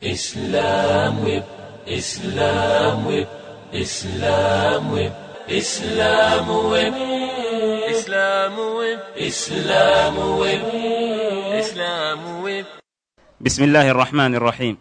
Islam Whip, Islam Whip, Islam Whip, Islam Whip, Islam Whip, Islam Whip, Islam Whip. بسم الله الرحمن الرحيم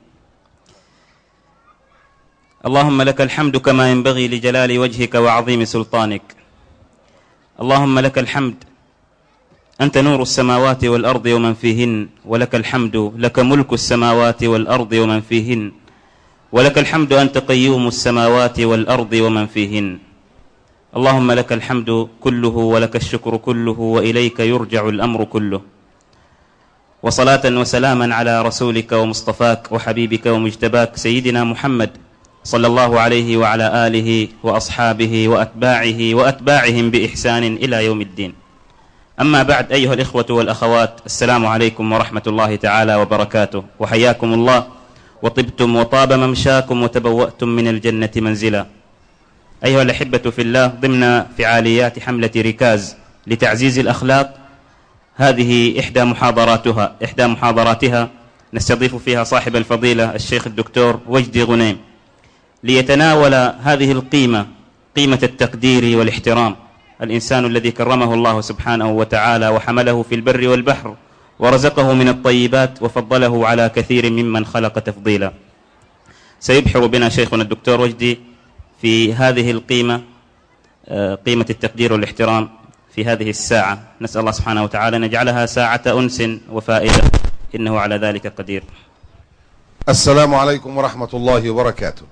اللهم لك الحمد كما ينبغي لجلال وجهك وعظيم سلطانك اللهم لك الحمد أنت نور السماوات والأرض ومن فيهن ولك الحمد لك ملك السماوات والأرض ومن فيهن ولك الحمد أنت قيوم السماوات والأرض ومن فيهن اللهم لك الحمد كله ولك الشكر كله وإليك يرجع الأمر كله وصلاة وسلاما على رسولك ومصطفاك وحبيبك ومجتباك سيدنا محمد صلى الله عليه وعلى آله وأصحابه وأتباعه وأتباعهم بإحسان إلى يوم الدين أما بعد أيها الإخوة والأخوات السلام عليكم ورحمة الله تعالى وبركاته وحياكم الله وطبتم وطاب ممشاكم وتبوأتم من الجنة منزلا أيها الأحبة في الله ضمن فعاليات حملة ركاز لتعزيز الأخلاق هذه إحدى محاضراتها إحدى محاضراتها نستضيف فيها صاحب الفضيلة الشيخ الدكتور وجدي غنيم ليتناول هذه القيمة قيمة التقدير والاحترام الإنسان الذي كرمه الله سبحانه وتعالى وحمله في البر والبحر ورزقه من الطيبات وفضله على كثير ممن خلق تفضيلا سيبحر بنا شيخنا الدكتور وجدي في هذه القيمة آه، قيمة التقدير والاحترام في هذه الساعة نسأل الله سبحانه وتعالى أن يجعلها ساعة أنس وفائدة إنه على ذلك قدير السلام عليكم ورحمة الله وبركاته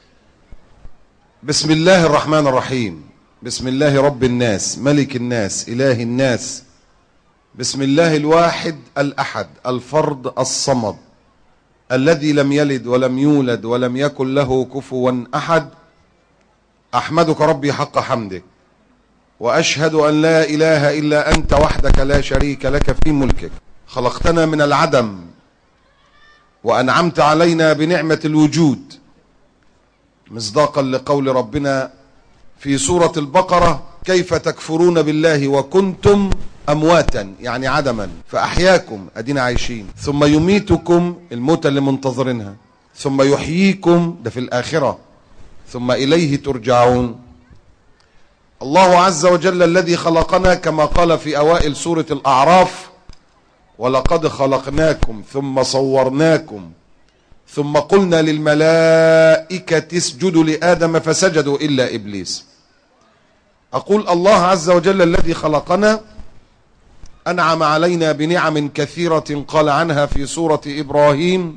بسم الله الرحمن الرحيم بسم الله رب الناس ملك الناس إله الناس بسم الله الواحد الأحد الفرد الصمد الذي لم يلد ولم يولد ولم يكن له كفوا أحد أحمدك ربي حق حمدك وأشهد أن لا إله إلا أنت وحدك لا شريك لك في ملكك خلقتنا من العدم وأنعمت علينا بنعمة الوجود مصداقا لقول ربنا في سورة البقرة كيف تكفرون بالله وكنتم أمواتا يعني عدما فأحياكم أدينا عايشين ثم يميتكم الموت اللي منتظرينها ثم يحييكم ده في الآخرة ثم إليه ترجعون الله عز وجل الذي خلقنا كما قال في أوائل سورة الأعراف ولقد خلقناكم ثم صورناكم ثم قلنا للملائكة اسجدوا لآدم فسجدوا إلا إبليس أقول الله عز وجل الذي خلقنا أنعم علينا بنعم كثيرة قال عنها في سورة إبراهيم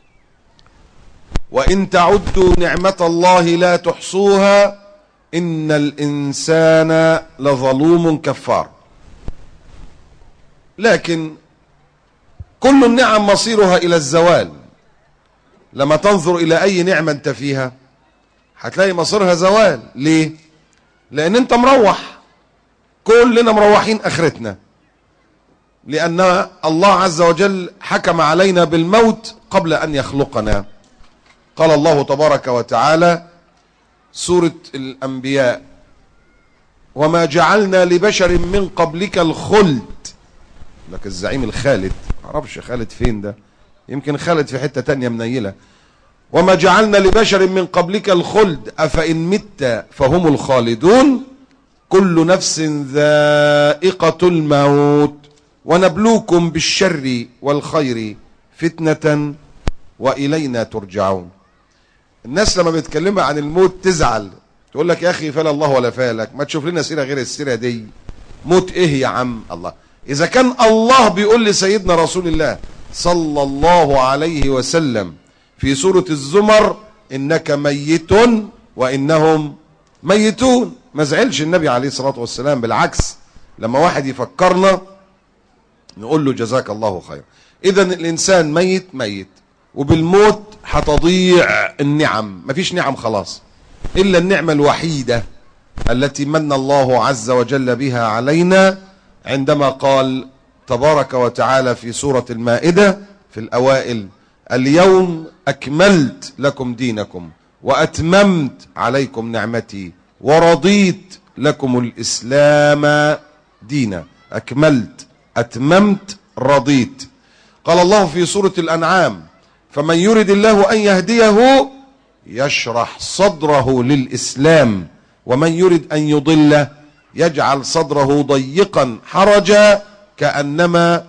وإن تعدوا نعمة الله لا تحصوها إن الإنسان لظلوم كفار لكن كل النعم مصيرها إلى الزوال لما تنظر إلى أي نعمة أنت فيها هتلاقي مصيرها زوال ليه؟ لأن أنت مروح كلنا مروحين آخرتنا لأن الله عز وجل حكم علينا بالموت قبل أن يخلقنا قال الله تبارك وتعالى سورة الأنبياء وما جعلنا لبشر من قبلك الخلد لك الزعيم الخالد معرفش خالد فين ده يمكن خالد في حتة تانية منيلة وما جعلنا لبشر من قبلك الخلد أفإن مت فهم الخالدون كل نفس ذائقة الموت ونبلوكم بالشر والخير فتنة وإلينا ترجعون الناس لما بيتكلموا عن الموت تزعل تقول لك يا أخي فلا الله ولا فالك ما تشوف لنا سيرة غير السيرة دي موت إيه يا عم الله إذا كان الله بيقول لسيدنا رسول الله صلى الله عليه وسلم في سورة الزمر إنك ميت وإنهم ميتون ما زعلش النبي عليه الصلاة والسلام بالعكس لما واحد يفكرنا نقول له جزاك الله خير إذا الإنسان ميت ميت وبالموت هتضيع النعم مفيش نعم خلاص إلا النعمة الوحيدة التي من الله عز وجل بها علينا عندما قال تبارك وتعالى في سورة المائدة في الأوائل اليوم أكملت لكم دينكم وأتممت عليكم نعمتي ورضيت لكم الإسلام دينا أكملت أتممت رضيت قال الله في سورة الأنعام فمن يرد الله أن يهديه يشرح صدره للإسلام ومن يرد أن يضله يجعل صدره ضيقا حرجا كأنما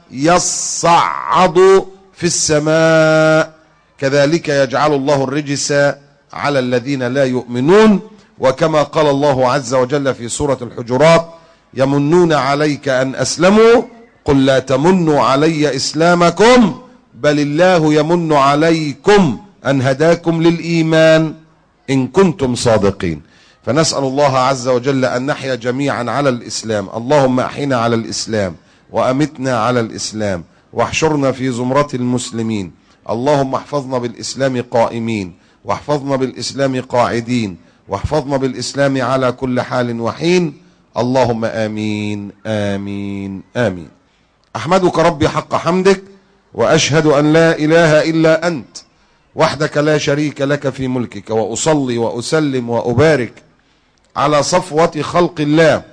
يصعد في السماء كذلك يجعل الله الرجس على الذين لا يؤمنون وكما قال الله عز وجل في سورة الحجرات يمنون عليك أن أسلموا قل لا تمنوا علي إسلامكم بل الله يمن عليكم أن هداكم للإيمان إن كنتم صادقين فنسأل الله عز وجل أن نحيا جميعا على الإسلام اللهم أحينا على الإسلام وأمتنا على الإسلام واحشرنا في زمرة المسلمين اللهم احفظنا بالإسلام قائمين واحفظنا بالإسلام قاعدين واحفظنا بالإسلام على كل حال وحين اللهم آمين آمين آمين أحمدك ربي حق حمدك وأشهد أن لا إله إلا أنت وحدك لا شريك لك في ملكك وأصلي وأسلم وأبارك على صفوة خلق الله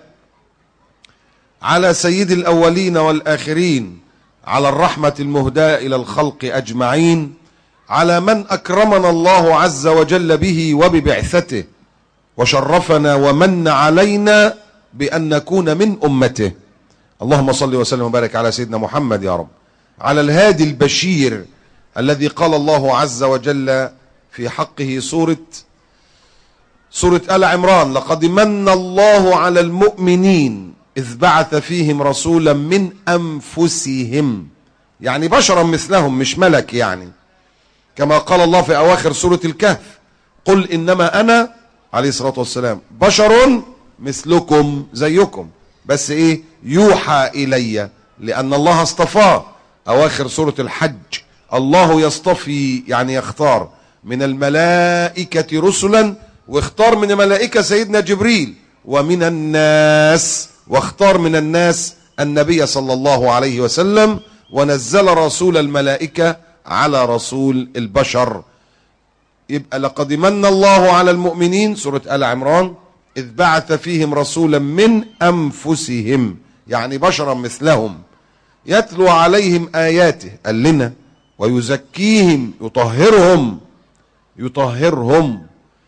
على سيد الأولين والآخرين على الرحمة المهداة إلى الخلق أجمعين على من أكرمنا الله عز وجل به وببعثته وشرفنا ومن علينا بأن نكون من أمته اللهم صل وسلم وبارك على سيدنا محمد يا رب على الهادي البشير الذي قال الله عز وجل في حقه سورة سورة آل عمران لقد من الله على المؤمنين إذ بعث فيهم رسولا من أنفسهم يعني بشرا مثلهم مش ملك يعني كما قال الله في أواخر سورة الكهف قل إنما أنا عليه الصلاة والسلام بشر مثلكم زيكم بس إيه يوحى إلي لأن الله اصطفاه أواخر سورة الحج الله يصطفي يعني يختار من الملائكة رسلا واختار من الملائكة سيدنا جبريل ومن الناس واختار من الناس النبي صلى الله عليه وسلم ونزل رسول الملائكة على رسول البشر يبقى لقد من الله على المؤمنين سورة آل عمران إذ بعث فيهم رسولا من أنفسهم يعني بشرا مثلهم يتلو عليهم آياته قال لنا ويزكيهم يطهرهم يطهرهم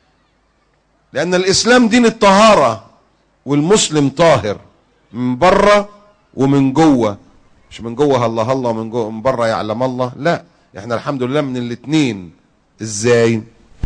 لأن الإسلام دين الطهارة والمسلم طاهر من بره ومن جوه مش من جوه الله الله ومن جوه من بره يعلم الله لا احنا الحمد لله من الاتنين ازاي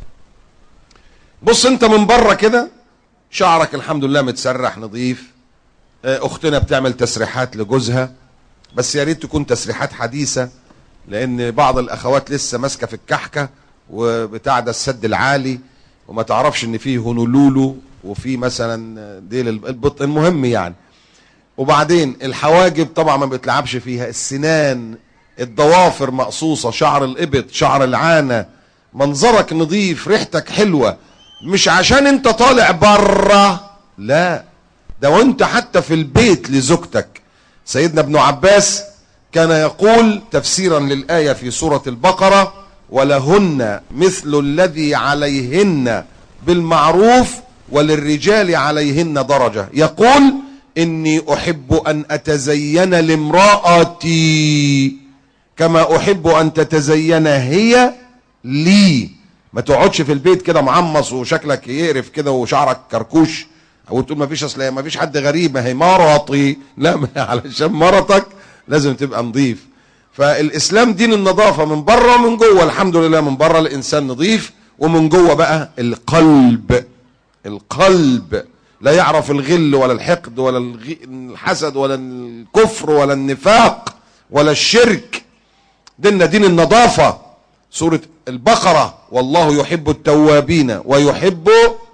بص انت من بره كده شعرك الحمد لله متسرح نظيف اه، اختنا بتعمل تسريحات لجوزها بس يا ريت تكون تسريحات حديثه لان بعض الاخوات لسه ماسكه في الكحكه وبتاع ده السد العالي وما تعرفش ان فيه هونولولو وفي مثلا ديل البط المهم يعني وبعدين الحواجب طبعا ما بتلعبش فيها السنان الضوافر مقصوصة شعر الإبط شعر العانة منظرك نظيف ريحتك حلوة مش عشان انت طالع بره لا ده وانت حتى في البيت لزوجتك سيدنا ابن عباس كان يقول تفسيرا للآية في سورة البقرة ولهن مثل الذي عليهن بالمعروف وللرجال عليهن درجة يقول إني أحب أن أتزين لامرأتي كما أحب أن تتزين هي لي ما تقعدش في البيت كده معمص وشكلك يقرف كده وشعرك كركوش او تقول ما فيش اصل ما فيش حد غريب ما هي مرتي لا ما علشان مرتك لازم تبقى نظيف فالاسلام دين النظافه من بره ومن جوه الحمد لله من بره الانسان نظيف ومن جوه بقى القلب القلب لا يعرف الغل ولا الحقد ولا الغ- الحسد ولا الكفر ولا النفاق ولا الشرك ديننا دين النظافة سورة البقرة والله يحب التوابين ويحب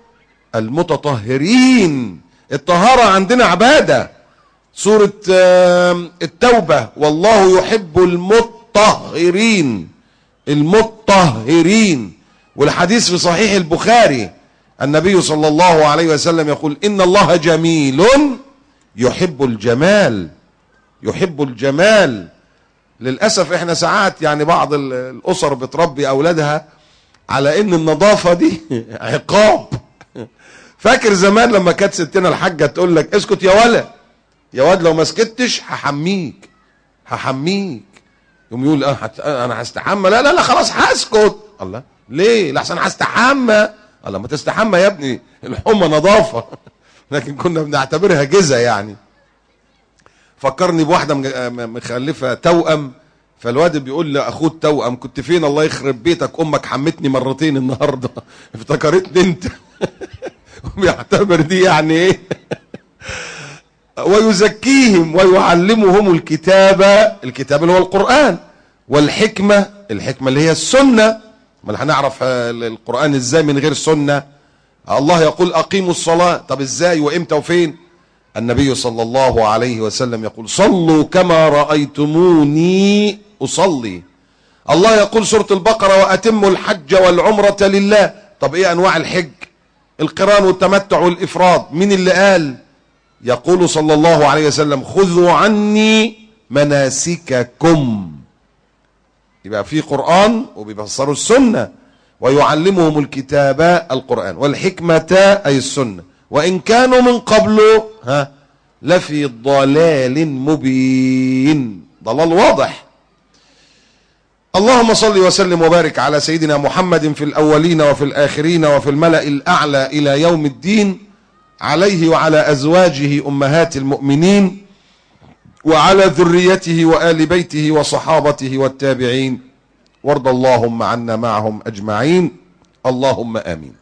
المتطهرين الطهارة عندنا عبادة سورة آم، التوبة والله يحب المطهرين المطهرين والحديث في صحيح البخاري النبي صلى الله عليه وسلم يقول إن الله جميل يحب الجمال يحب الجمال للأسف احنا ساعات يعني بعض ال- الأسر بتربي أولادها على إن النظافة دي عقاب فاكر زمان لما كانت ستنا الحاجة تقول لك اسكت يا ولا يا واد لو ما سكتش هحميك هحميك يقوم يقول اه حت... انا هستحمى لا لا لا خلاص هسكت الله ليه لحسن هستحمى الله ما تستحمى يا ابني الحمى نظافه لكن كنا بنعتبرها جزا يعني فكرني بواحده مج- م- مخلفه توأم فالواد بيقول لاخوه التوأم كنت فين الله يخرب بيتك امك حمتني مرتين النهارده افتكرتني انت بيعتبر دي يعني ايه ويزكيهم ويعلمهم الكتاب الكتاب اللي هو القرآن والحكمة الحكمة اللي هي السنة ما هنعرف آه، القرآن ازاي من غير سنة الله يقول أقيموا الصلاة طب ازاي وامتى وفين النبي صلى الله عليه وسلم يقول صلوا كما رأيتموني أصلي الله يقول سورة البقرة وأتموا الحج والعمرة لله طب ايه أنواع الحج القران والتمتع والإفراد مين اللي قال يقول صلى الله عليه وسلم خذوا عني مناسككم يبقى في قرآن وبيفسروا السنة ويعلمهم الكتاب القرآن والحكمة أي السنة وإن كانوا من قبل ها لفي ضلال مبين ضلال واضح اللهم صل وسلم وبارك على سيدنا محمد في الأولين وفي الآخرين وفي الملأ الأعلى إلى يوم الدين عليه وعلى أزواجه أمهات المؤمنين وعلى ذريته وآل بيته وصحابته والتابعين وارض اللهم عنا معهم أجمعين اللهم آمين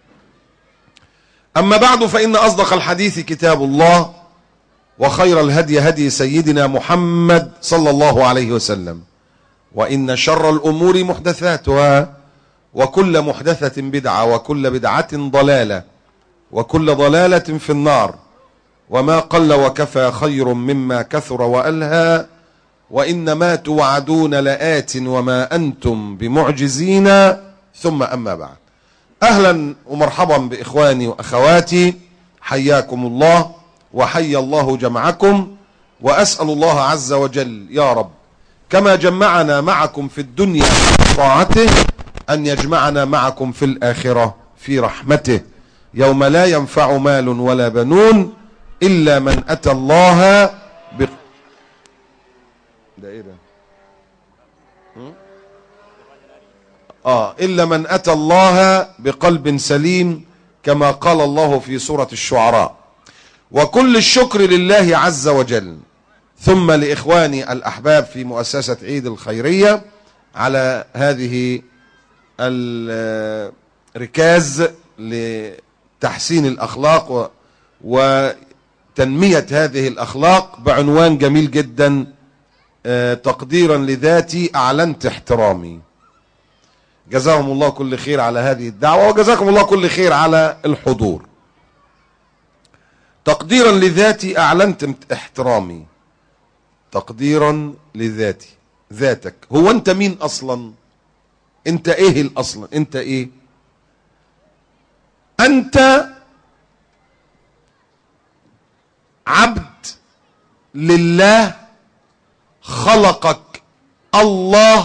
أما بعد فإن أصدق الحديث كتاب الله وخير الهدي هدي سيدنا محمد صلى الله عليه وسلم وإن شر الأمور محدثاتها وكل محدثة بدعة وكل بدعة ضلالة وكل ضلالة في النار وما قل وكفى خير مما كثر وألهى وإن ما توعدون لآت وما أنتم بمعجزين ثم أما بعد أهلا ومرحبا بإخواني وأخواتي حياكم الله وحي الله جمعكم وأسأل الله عز وجل يا رب كما جمعنا معكم في الدنيا طاعته أن يجمعنا معكم في الآخرة في رحمته يوم لا ينفع مال ولا بنون إلا من أتى الله ب... ده إيه ده؟ هم؟ آه إلا من أتى الله بقلب سليم كما قال الله في سورة الشعراء وكل الشكر لله عز وجل ثم لإخواني الأحباب في مؤسسة عيد الخيرية على هذه الركاز لتحسين الأخلاق و... وتنمية هذه الأخلاق بعنوان جميل جدا آه، تقديرا لذاتي أعلنت احترامي جزاهم الله كل خير على هذه الدعوة وجزاكم الله كل خير على الحضور تقديرا لذاتي أعلنت احترامي تقديرا لذاتي ذاتك هو أنت مين أصلا أنت إيه الأصلا أنت إيه أنت عبد لله خلقك الله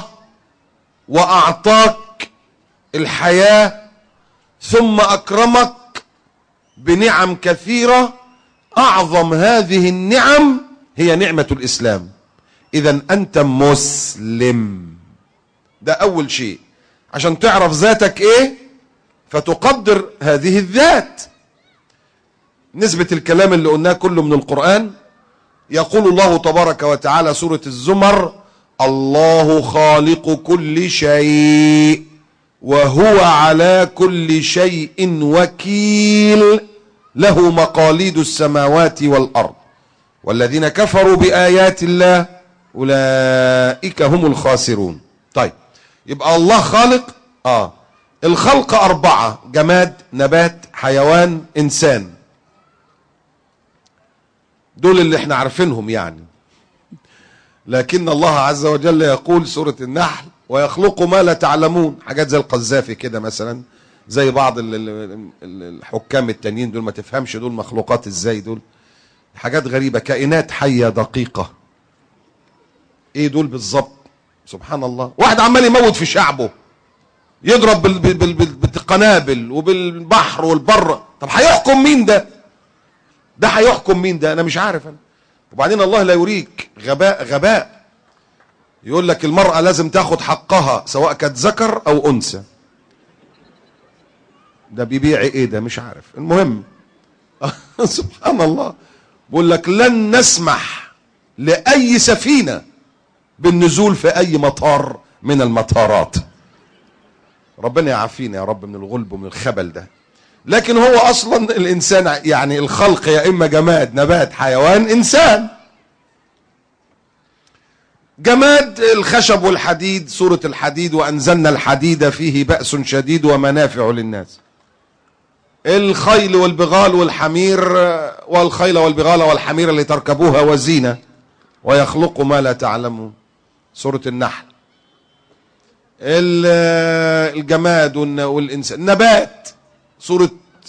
واعطاك الحياه ثم اكرمك بنعم كثيره اعظم هذه النعم هي نعمه الاسلام اذا انت مسلم ده اول شيء عشان تعرف ذاتك ايه فتقدر هذه الذات نسبة الكلام اللي قلناه كله من القرآن يقول الله تبارك وتعالى سورة الزمر الله خالق كل شيء وهو على كل شيء وكيل له مقاليد السماوات والأرض والذين كفروا بآيات الله أولئك هم الخاسرون طيب يبقى الله خالق آه الخلق أربعة جماد نبات حيوان إنسان دول اللي احنا عارفينهم يعني لكن الله عز وجل يقول سورة النحل ويخلق ما لا تعلمون حاجات زي القذافي كده مثلا زي بعض ال- ال- ال- الحكام التانيين دول ما تفهمش دول مخلوقات ازاي دول حاجات غريبة كائنات حية دقيقة ايه دول بالظبط سبحان الله واحد عمال يموت في شعبه يضرب بال- بال- بال- بال- بالقنابل وبالبحر والبر طب هيحكم مين ده ده هيحكم مين ده انا مش عارف انا وبعدين الله لا يريك غباء غباء يقول لك المرأة لازم تاخد حقها سواء كانت ذكر أو أنثى ده بيبيع ايه ده مش عارف المهم سبحان الله بيقول لك لن نسمح لأي سفينة بالنزول في أي مطار من المطارات ربنا يعافينا يا رب من الغلب ومن الخبل ده لكن هو اصلا الانسان يعني الخلق يا اما جماد نبات حيوان انسان جماد الخشب والحديد سورة الحديد وأنزلنا الحديد فيه بأس شديد ومنافع للناس الخيل والبغال والحمير والخيل والبغال والحمير اللي تركبوها وزينة ويخلق ما لا تعلمون سورة النحل ال- الجماد والن- والإنسان نبات سورة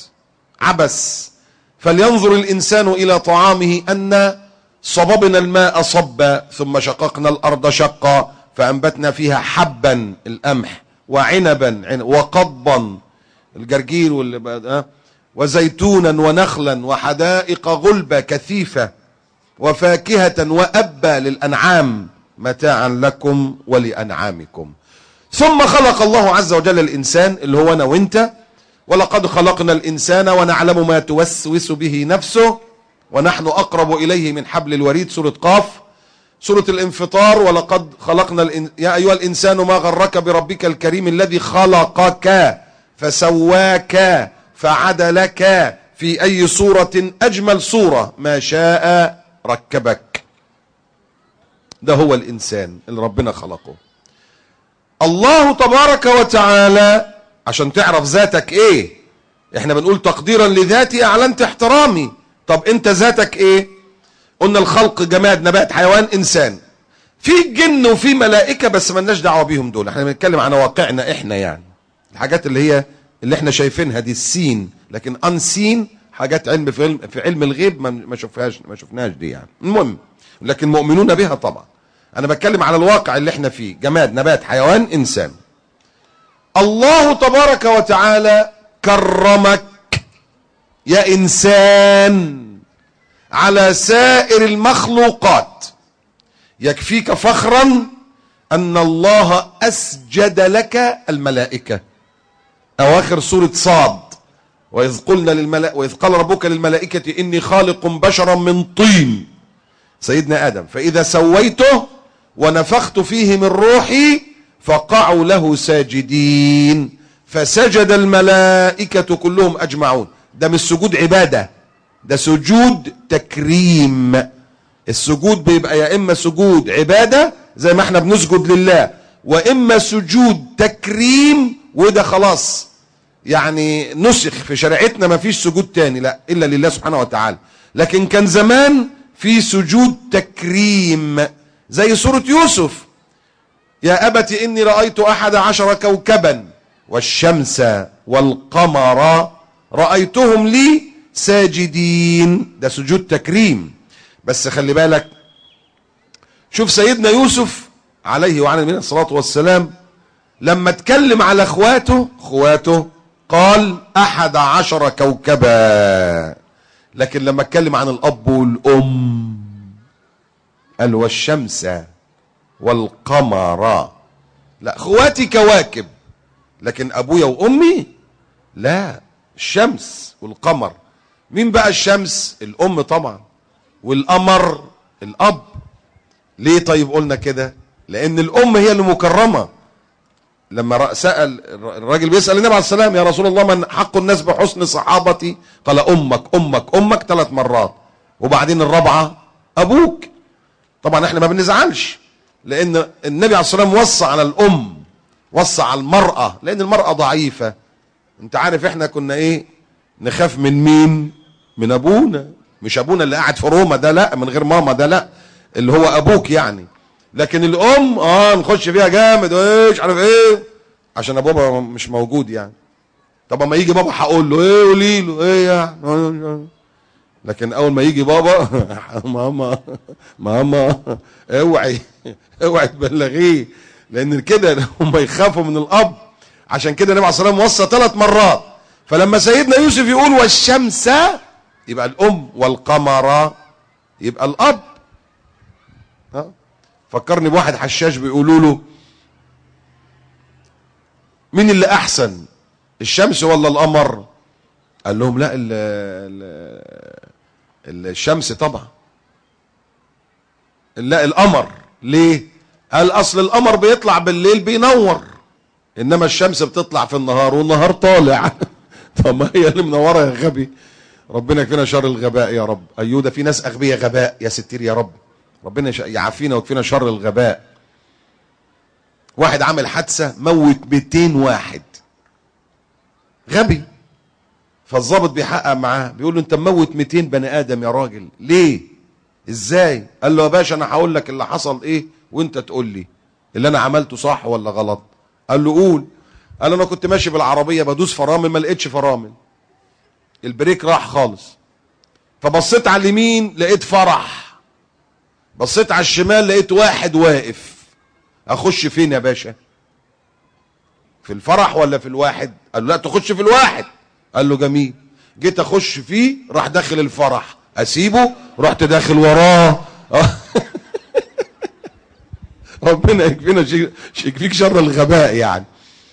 عبس فلينظر الإنسان إلى طعامه أن صببنا الماء صبا ثم شققنا الأرض شقا فأنبتنا فيها حبا القمح وعنبا عن- وقضبا الجرجير واللي بقى- آه، وزيتونا ونخلا وحدائق غلبة كثيفة وفاكهة وأبا للأنعام متاعا لكم ولأنعامكم ثم خلق الله عز وجل الإنسان اللي هو أنا وإنت ولقد خلقنا الإنسان ونعلم ما توسوس به نفسه ونحن أقرب إليه من حبل الوريد سورة قاف سورة الانفطار ولقد خلقنا الإن... يا أيها الإنسان ما غرك بربك الكريم الذي خلقك فسواك فعدلك في أي صورة أجمل صورة ما شاء ركبك ده هو الإنسان اللي ربنا خلقه الله تبارك وتعالى عشان تعرف ذاتك ايه احنا بنقول تقديرا لذاتي اعلنت احترامي طب انت ذاتك ايه قلنا الخلق جماد نبات حيوان انسان في جن وفي ملائكة بس ملناش دعوة بيهم دول احنا بنتكلم عن واقعنا احنا يعني الحاجات اللي هي اللي احنا شايفينها دي السين لكن انسين حاجات علم في علم في علم الغيب ما ما شفناش ما شفناش دي يعني المهم لكن مؤمنون بها طبعا انا بتكلم على الواقع اللي احنا فيه جماد نبات حيوان انسان الله تبارك وتعالى كرمك يا انسان على سائر المخلوقات يكفيك فخرا ان الله اسجد لك الملائكه اواخر سوره صاد واذ قلنا للملائكه واذ قال ربك للملائكه اني خالق بشرا من طين سيدنا ادم فاذا سويته ونفخت فيه من روحي فقعوا له ساجدين فسجد الملائكه كلهم اجمعون ده مش سجود عباده ده سجود تكريم السجود بيبقى يا اما سجود عباده زي ما احنا بنسجد لله واما سجود تكريم وده خلاص يعني نسخ في شريعتنا ما فيش سجود تاني لا الا لله سبحانه وتعالى لكن كان زمان في سجود تكريم زي سورة يوسف يا أبت إني رأيت أحد عشر كوكبا والشمس والقمر رأيتهم لي ساجدين ده سجود تكريم بس خلي بالك شوف سيدنا يوسف عليه وعلى نبينا الصلاة والسلام لما اتكلم على اخواته اخواته قال احد عشر كوكبا لكن لما اتكلم عن الاب والام قال والشمس والقمر لا اخواتي كواكب لكن ابويا وامي لا الشمس والقمر مين بقى الشمس الام طبعا والقمر الاب ليه طيب قلنا كده لان الام هي اللي مكرمه لما رأ- سأل الراجل بيسأل النبي عليه السلام يا رسول الله من حق الناس بحسن صحابتي قال أمك أمك أمك ثلاث مرات وبعدين الرابعة أبوك طبعا احنا ما بنزعلش لأن النبي عليه الصلاة والسلام وصى على الأم وصى على المرأة لأن المرأة ضعيفة أنت عارف احنا كنا إيه نخاف من مين من أبونا مش أبونا اللي قاعد في روما ده لا من غير ماما ده لا اللي هو أبوك يعني لكن الام اه نخش فيها جامد وايش عارف ايه عشان بابا مش موجود يعني طب اما يجي بابا هقول له ايه قولي له ايه يعني لكن اول ما يجي بابا ماما ماما اوعي اوعي تبلغيه لان كده هم يخافوا من الاب عشان كده النبي عليه الصلاه والسلام وصى ثلاث مرات فلما سيدنا يوسف يقول والشمس يبقى الام والقمر يبقى الاب ها فكرني بواحد حشاش بيقولوا له مين اللي احسن الشمس ولا القمر قال لهم لا ال ال الشمس طبعا لا القمر ليه قال اصل القمر بيطلع بالليل بينور انما الشمس بتطلع في النهار والنهار طالع طب ما هي اللي منوره يا غبي ربنا يكفينا شر الغباء يا رب ايوه ده في ناس اغبياء غباء يا ستير يا رب ربنا يش- يعافينا ويكفينا شر الغباء واحد عامل حادثه موت 200 واحد غبي فالظابط بيحقق معاه بيقول له انت مموت 200 بني ادم يا راجل ليه ازاي قال له يا باشا انا هقول لك اللي حصل ايه وانت تقول لي اللي انا عملته صح ولا غلط قال له قول قال انا كنت ماشي بالعربيه بدوس فرامل ما لقيتش فرامل البريك راح خالص فبصيت على اليمين لقيت فرح بصيت على الشمال لقيت واحد واقف اخش فين يا باشا في الفرح ولا في الواحد قال له لا تخش في الواحد قال له جميل جيت اخش فيه راح داخل الفرح اسيبه رحت داخل وراه ربنا يكفينا شي- يكفيك شر الغباء يعني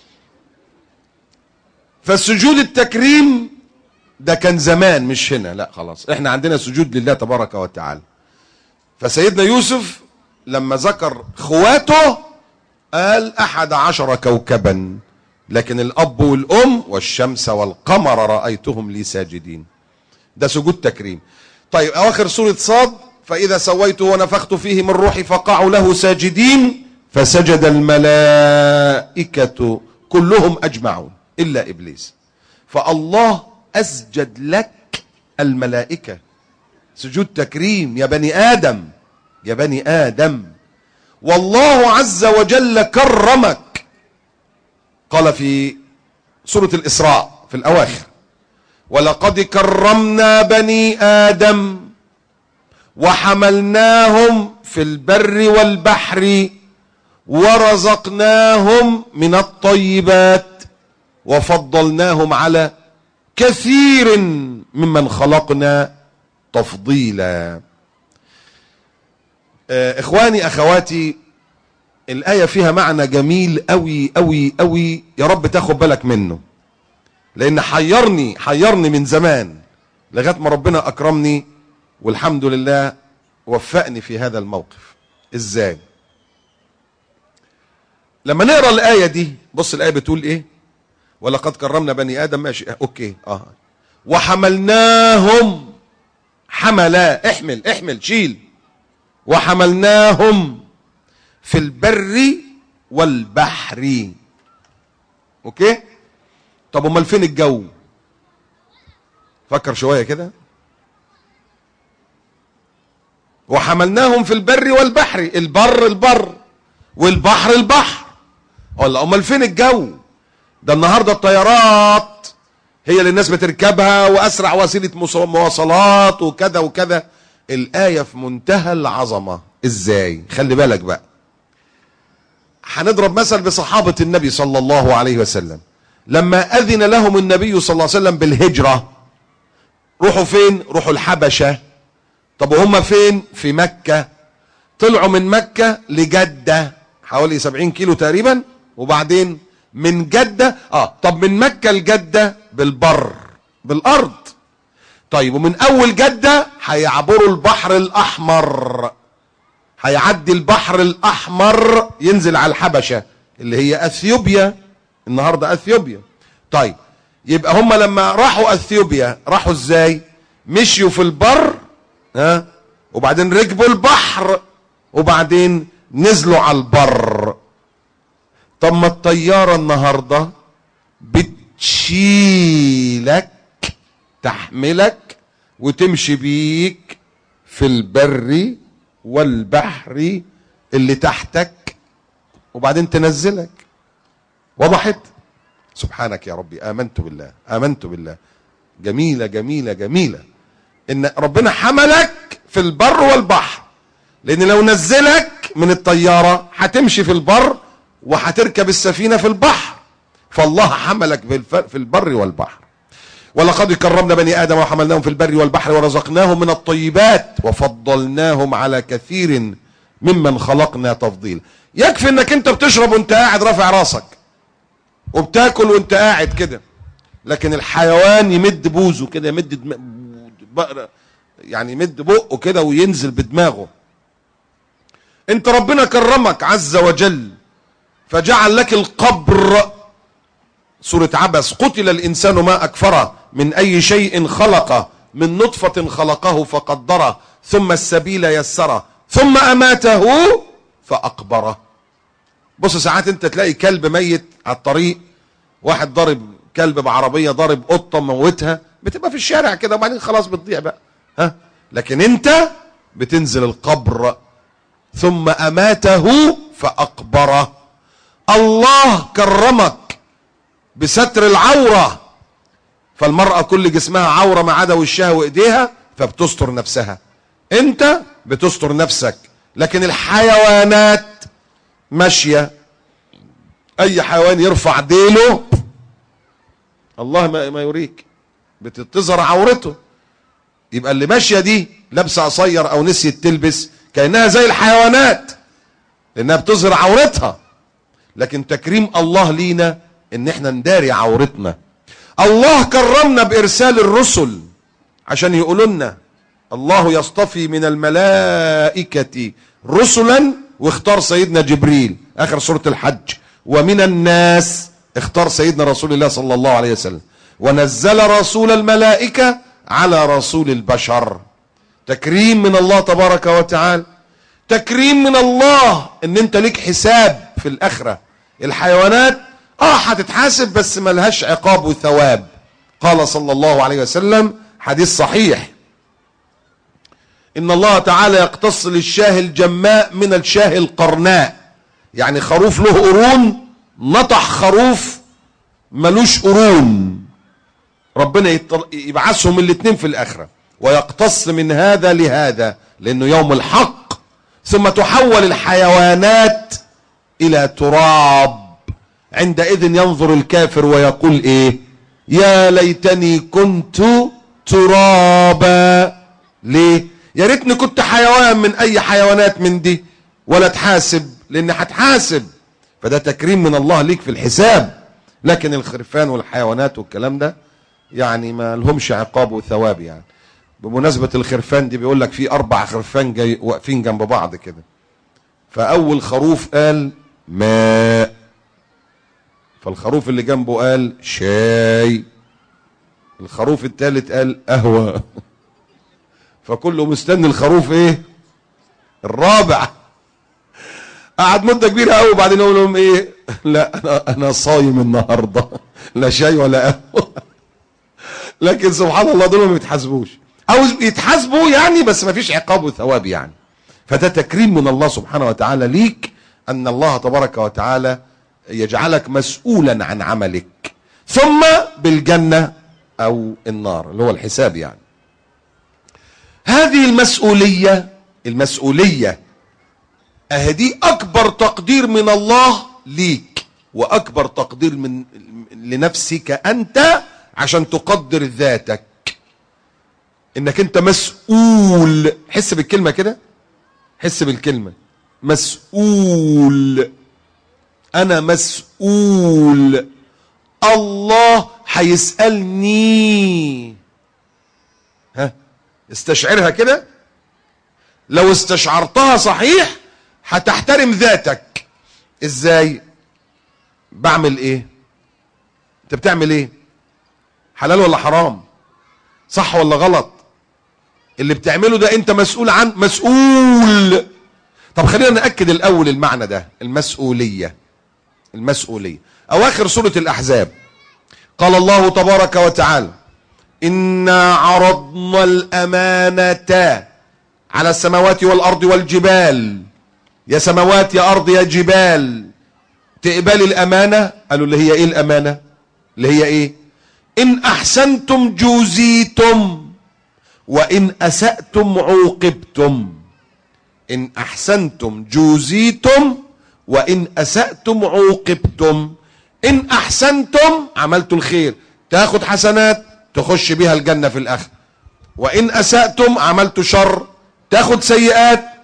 فالسجود التكريم ده كان زمان مش هنا لا خلاص احنا عندنا سجود لله تبارك وتعالى فسيدنا يوسف لما ذكر خواته قال احد عشر كوكبا لكن الاب والام والشمس والقمر رايتهم لي ساجدين ده سجود تكريم طيب اواخر سوره صاد فاذا سويته ونفخت فيه من روحي فقعوا له ساجدين فسجد الملائكه كلهم اجمعون الا ابليس فالله اسجد لك الملائكه سجود تكريم يا بني ادم يا بني ادم والله عز وجل كرمك قال في سوره الاسراء في الاواخر ولقد كرمنا بني ادم وحملناهم في البر والبحر ورزقناهم من الطيبات وفضلناهم على كثير ممن خلقنا تفضيلا آه، اخواني اخواتي الايه فيها معنى جميل قوي قوي قوي يا رب تاخد بالك منه لان حيرني حيرني من زمان لغايه ما ربنا اكرمني والحمد لله وفقني في هذا الموقف ازاي لما نقرا الايه دي بص الايه بتقول ايه ولقد كرمنا بني ادم ماشي آه، اوكي اه وحملناهم حملا احمل احمل شيل وحملناهم في البر والبحر اوكي طب امال فين الجو فكر شويه كده وحملناهم في البر والبحر البر البر والبحر البحر ولا امال فين الجو ده النهارده الطيارات هي اللي الناس بتركبها واسرع وسيله مص- مواصلات وكذا وكذا الايه في منتهى العظمه ازاي خلي بالك بقى هنضرب مثل بصحابه النبي صلى الله عليه وسلم لما اذن لهم النبي صلى الله عليه وسلم بالهجره روحوا فين روحوا الحبشه طب وهم فين في مكه طلعوا من مكه لجده حوالي 70 كيلو تقريبا وبعدين من جده اه طب من مكه لجده بالبر بالارض طيب ومن اول جده هيعبروا البحر الاحمر هيعدي البحر الاحمر ينزل على الحبشه اللي هي اثيوبيا النهارده اثيوبيا طيب يبقى هم لما راحوا اثيوبيا راحوا ازاي مشيوا في البر ها وبعدين ركبوا البحر وبعدين نزلوا على البر طب ما الطياره النهارده بتشيلك تحملك وتمشي بيك في البر والبحر اللي تحتك وبعدين تنزلك وضحت سبحانك يا ربي امنت بالله امنت بالله جميله جميله جميله ان ربنا حملك في البر والبحر لان لو نزلك من الطياره هتمشي في البر وهتركب السفينه في البحر فالله حملك بالف- في البر والبحر ولقد كرمنا بني ادم وحملناهم في البر والبحر ورزقناهم من الطيبات وفضلناهم على كثير ممن خلقنا تفضيلا يكفي انك انت بتشرب وانت قاعد رافع راسك وبتاكل وانت قاعد كده لكن الحيوان يمد بوزه كده يمد دم... بقرة يعني يمد بقه كده وينزل بدماغه انت ربنا كرمك عز وجل فجعل لك القبر سورة عبس قتل الإنسان ما أكفره من أي شيء خلقه من نطفة خلقه فقدره ثم السبيل يسره ثم أماته فأقبره بص ساعات انت تلاقي كلب ميت على الطريق واحد ضارب كلب بعربية ضارب قطة موتها بتبقى في الشارع كده وبعدين خلاص بتضيع بقى ها لكن انت بتنزل القبر ثم أماته فأقبره الله كرمك بستر العورة فالمرأة كل جسمها عورة ما عدا وشها وإيديها فبتستر نفسها أنت بتستر نفسك لكن الحيوانات ماشية أي حيوان يرفع ديله الله ما, ما يوريك بتظهر عورته يبقى اللي ماشية دي لابسة قصير أو نسيت تلبس كأنها زي الحيوانات لأنها بتظهر عورتها لكن تكريم الله لينا ان احنا نداري عورتنا الله كرمنا بارسال الرسل عشان يقولوا لنا الله يصطفي من الملائكة رسلا واختار سيدنا جبريل اخر سورة الحج ومن الناس اختار سيدنا رسول الله صلى الله عليه وسلم ونزل رسول الملائكة على رسول البشر تكريم من الله تبارك وتعالى تكريم من الله ان انت ليك حساب في الاخرة الحيوانات اه هتتحاسب بس ملهاش عقاب وثواب قال صلى الله عليه وسلم حديث صحيح ان الله تعالى يقتص للشاه الجماء من الشاه القرناء يعني خروف له قرون نطح خروف ملوش قرون ربنا يبعثهم الاثنين في الاخره ويقتص من هذا لهذا لانه يوم الحق ثم تحول الحيوانات الى تراب عندئذ ينظر الكافر ويقول ايه يا ليتني كنت ترابا ليه يا ريتني كنت حيوان من اي حيوانات من دي ولا تحاسب لان هتحاسب فده تكريم من الله ليك في الحساب لكن الخرفان والحيوانات والكلام ده يعني ما لهمش عقاب وثواب يعني بمناسبة الخرفان دي بيقول لك في أربع خرفان جاي واقفين جنب بعض كده فأول خروف قال ماء فالخروف اللي جنبه قال شاي الخروف الثالث قال قهوة فكله مستني الخروف ايه الرابع قعد مدة كبيرة قوي وبعدين يقول لهم ايه لا انا انا صايم النهارده لا شاي ولا قهوة لكن سبحان الله دول ما بيتحاسبوش او يتحاسبوا يعني بس ما فيش عقاب وثواب يعني فده تكريم من الله سبحانه وتعالى ليك ان الله تبارك وتعالى يجعلك مسؤولا عن عملك ثم بالجنة او النار اللي هو الحساب يعني هذه المسؤولية المسؤولية اهدي اكبر تقدير من الله ليك واكبر تقدير من لنفسك انت عشان تقدر ذاتك انك انت مسؤول حس بالكلمة كده حس بالكلمة مسؤول انا مسؤول الله هيسألني ها استشعرها كده لو استشعرتها صحيح هتحترم ذاتك ازاي بعمل ايه انت بتعمل ايه حلال ولا حرام صح ولا غلط اللي بتعمله ده انت مسؤول عن مسؤول طب خلينا نأكد الاول المعنى ده المسؤولية المسؤولية اواخر سورة الاحزاب قال الله تبارك وتعالى انا عرضنا الامانة على السماوات والارض والجبال يا سماوات يا ارض يا جبال تقبل الامانة قالوا اللي هي ايه الامانة اللي هي ايه ان احسنتم جوزيتم وان اسأتم عوقبتم ان احسنتم جوزيتم وان اسأتم عوقبتم ان احسنتم عملتوا الخير تاخد حسنات تخش بيها الجنة في الاخر وان اسأتم عملتوا شر تاخد سيئات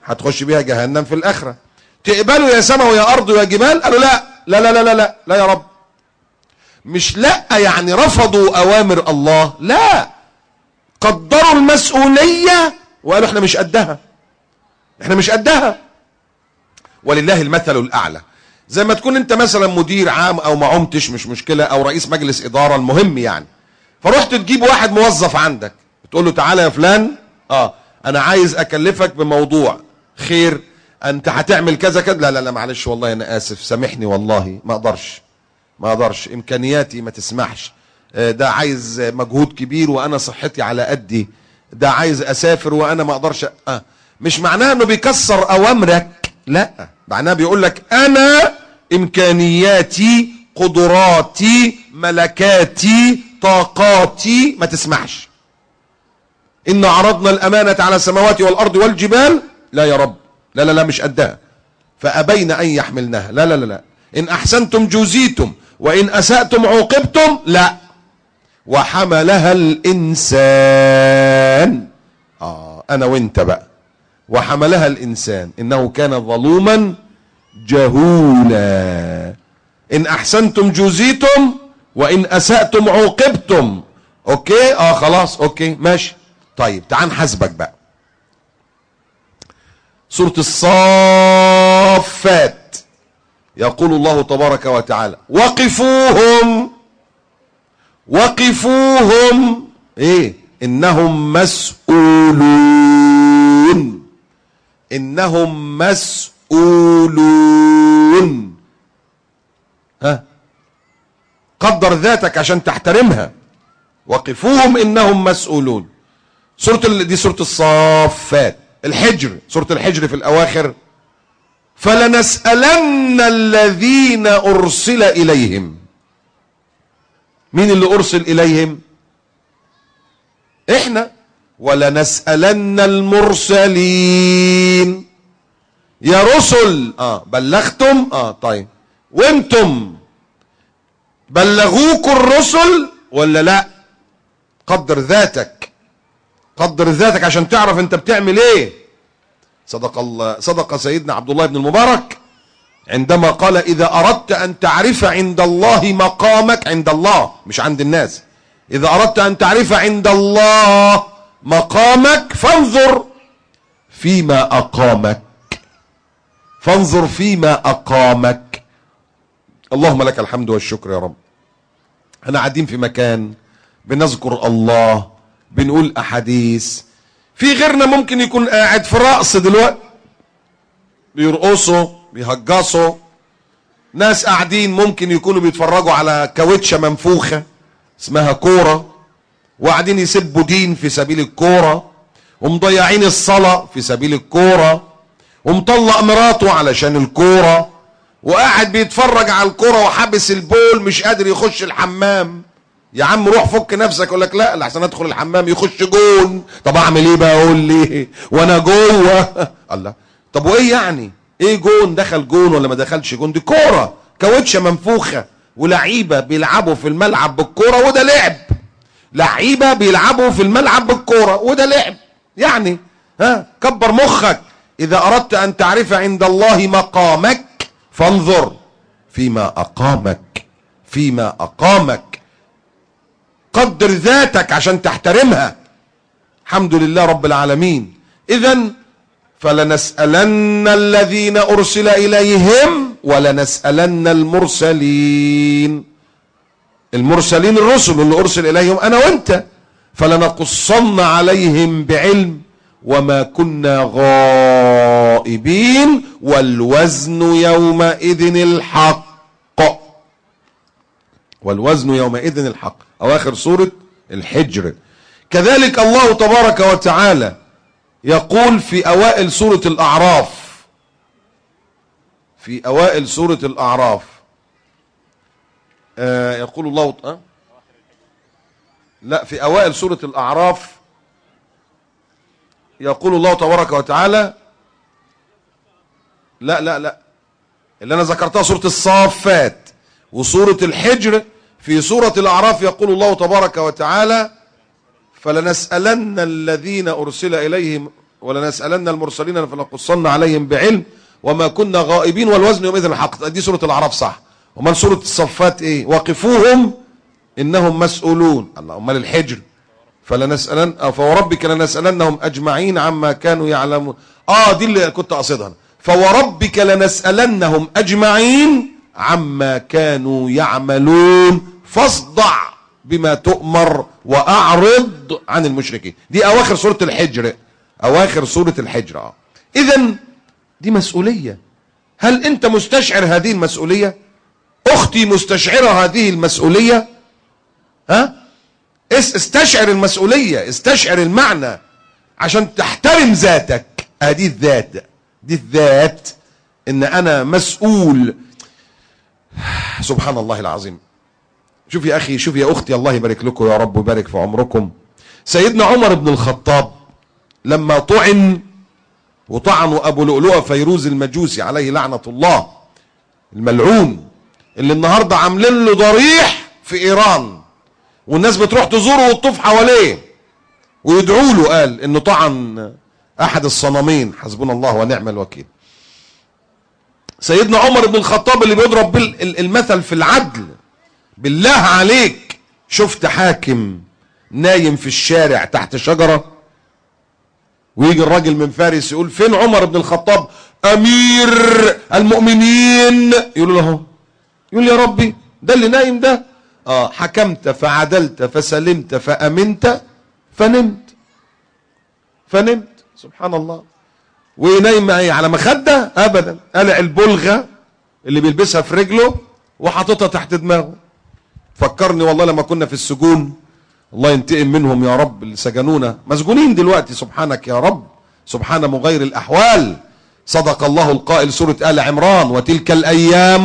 هتخش بيها جهنم في الاخره تقبلوا يا سماء ويا ارض ويا جبال قالوا لا لا لا لا لا لا, لا يا رب مش لا يعني رفضوا اوامر الله لا قدروا المسؤوليه وقالوا احنا مش قدها احنا مش قدها ولله المثل الاعلى زي ما تكون انت مثلا مدير عام او ما عمتش مش مشكله او رئيس مجلس اداره المهم يعني فرحت تجيب واحد موظف عندك تقول له تعالى يا فلان اه انا عايز اكلفك بموضوع خير انت هتعمل كذا كذا لا لا لا معلش والله انا اسف سامحني والله ما اقدرش ما اقدرش امكانياتي ما تسمحش آه، ده عايز مجهود كبير وانا صحتي على قدي ده عايز اسافر وانا ما اقدرش آه. مش معناها انه بيكسر اوامرك لا معناها بيقول لك انا امكانياتي قدراتي ملكاتي طاقاتي ما تسمحش إن عرضنا الأمانة على السماوات والأرض والجبال لا يا رب لا لا لا مش قدها فأبين أن يحملنها لا لا لا لا إن أحسنتم جوزيتم وإن أسأتم عوقبتم لا وحملها الإنسان آه أنا وإنت بقى وحملها الإنسان إنه كان ظلوما جهولا إن أحسنتم جوزيتم وإن أسأتم عوقبتم أوكي آه خلاص أوكي ماشي طيب تعال نحاسبك بقى سورة الصافات يقول الله تبارك وتعالى وقفوهم وقفوهم ايه انهم مسؤولون انهم مسؤولون ها قدر ذاتك عشان تحترمها وقفوهم انهم مسؤولون سورة ال... دي سورة الصافات الحجر سورة الحجر في الأواخر فلنسألن الذين أرسل إليهم مين اللي أرسل إليهم إحنا ولنسألن المرسلين يا رسل آه بلغتم آه طيب وانتم بلغوكوا الرسل ولا لا قدر ذاتك قدر ذاتك عشان تعرف انت بتعمل ايه صدق الله صدق سيدنا عبد الله بن المبارك عندما قال اذا اردت ان تعرف عند الله مقامك عند الله مش عند الناس اذا اردت ان تعرف عند الله مقامك فانظر فيما اقامك فانظر فيما اقامك اللهم لك الحمد والشكر يا رب احنا قاعدين في مكان بنذكر الله بنقول احاديث في غيرنا ممكن يكون قاعد في رقص دلوقتي بيرقصوا بيهجصوا ناس قاعدين ممكن يكونوا بيتفرجوا على كاوتشه منفوخه اسمها كوره وقاعدين يسبوا دين في سبيل الكوره ومضيعين الصلاه في سبيل الكوره ومطلق مراته علشان الكوره وقاعد بيتفرج على الكوره وحابس البول مش قادر يخش الحمام يا عم روح فك نفسك يقول لك لا لحسن ادخل الحمام يخش جون طب اعمل ايه بقى قول لي وانا جوه الله طب وايه يعني ايه جون دخل جون ولا ما دخلش جون دي كوره كاوتشه منفوخه ولعيبه بيلعبوا في الملعب بالكوره وده لعب لعيبه بيلعبوا في الملعب بالكوره وده لعب يعني ها كبر مخك اذا اردت ان تعرف عند الله مقامك فانظر فيما اقامك فيما اقامك قدر ذاتك عشان تحترمها الحمد لله رب العالمين اذا فلنسالن الذين ارسل اليهم ولنسالن المرسلين المرسلين الرسل اللي ارسل اليهم انا وانت فلنقصن عليهم بعلم وما كنا غائبين والوزن يومئذ الحق والوزن يومئذ الحق اواخر سوره الحجر كذلك الله تبارك وتعالى يقول في اوائل سوره الاعراف في اوائل سوره الاعراف آه يقول الله أه؟ لا في اوائل سوره الاعراف يقول الله تبارك وتعالى لا لا لا اللي انا ذكرتها سوره الصافات وسوره الحجر في سوره الاعراف يقول الله تبارك وتعالى فلنسالن الذين ارسل اليهم ولنسألن المرسلين فلنقصن عليهم بعلم وما كنا غائبين والوزن يومئذ الحق دي سورة الأعراف صح ومن سورة الصفات ايه وقفوهم إنهم مسؤولون الله أمال الحجر فلنسألن أو فوربك لنسألنهم أجمعين عما كانوا يعلمون آه دي اللي كنت أقصدها فوربك لنسألنهم أجمعين عما كانوا يعملون فاصدع بما تؤمر وأعرض عن المشركين دي أواخر سورة الحجر أواخر سورة الحجر آه. إذا دي مسؤولية هل أنت مستشعر هذه المسؤولية أختي مستشعرة هذه المسؤولية ها اس- استشعر المسؤولية استشعر المعنى عشان تحترم ذاتك هذه الذات دي الذات ان انا مسؤول سبحان الله العظيم شوف يا اخي شوف يا اختي الله يبارك لكم يا رب ويبارك في عمركم سيدنا عمر بن الخطاب لما طعن وطعنوا ابو لؤلؤه فيروز المجوسي عليه لعنه الله الملعون اللي النهارده عاملين له ضريح في ايران والناس بتروح تزوره وتطوف حواليه ويدعوا له قال انه طعن احد الصنمين حسبنا الله ونعم الوكيل سيدنا عمر بن الخطاب اللي بيضرب بال- ال- المثل في العدل بالله عليك شفت حاكم نايم في الشارع تحت شجرة ويجي الراجل من فارس يقول فين عمر بن الخطاب امير المؤمنين يقولوا له يقول يا ربي ده اللي نايم ده اه حكمت فعدلت فسلمت فامنت فنمت فنمت سبحان الله ونايم ايه على مخده ابدا قلع البلغه اللي بيلبسها في رجله وحاططها تحت دماغه فكرني والله لما كنا في السجون الله ينتقم منهم يا رب اللي سجنونا مسجونين دلوقتي سبحانك يا رب سبحان مغير الاحوال صدق الله القائل سوره ال عمران وتلك الايام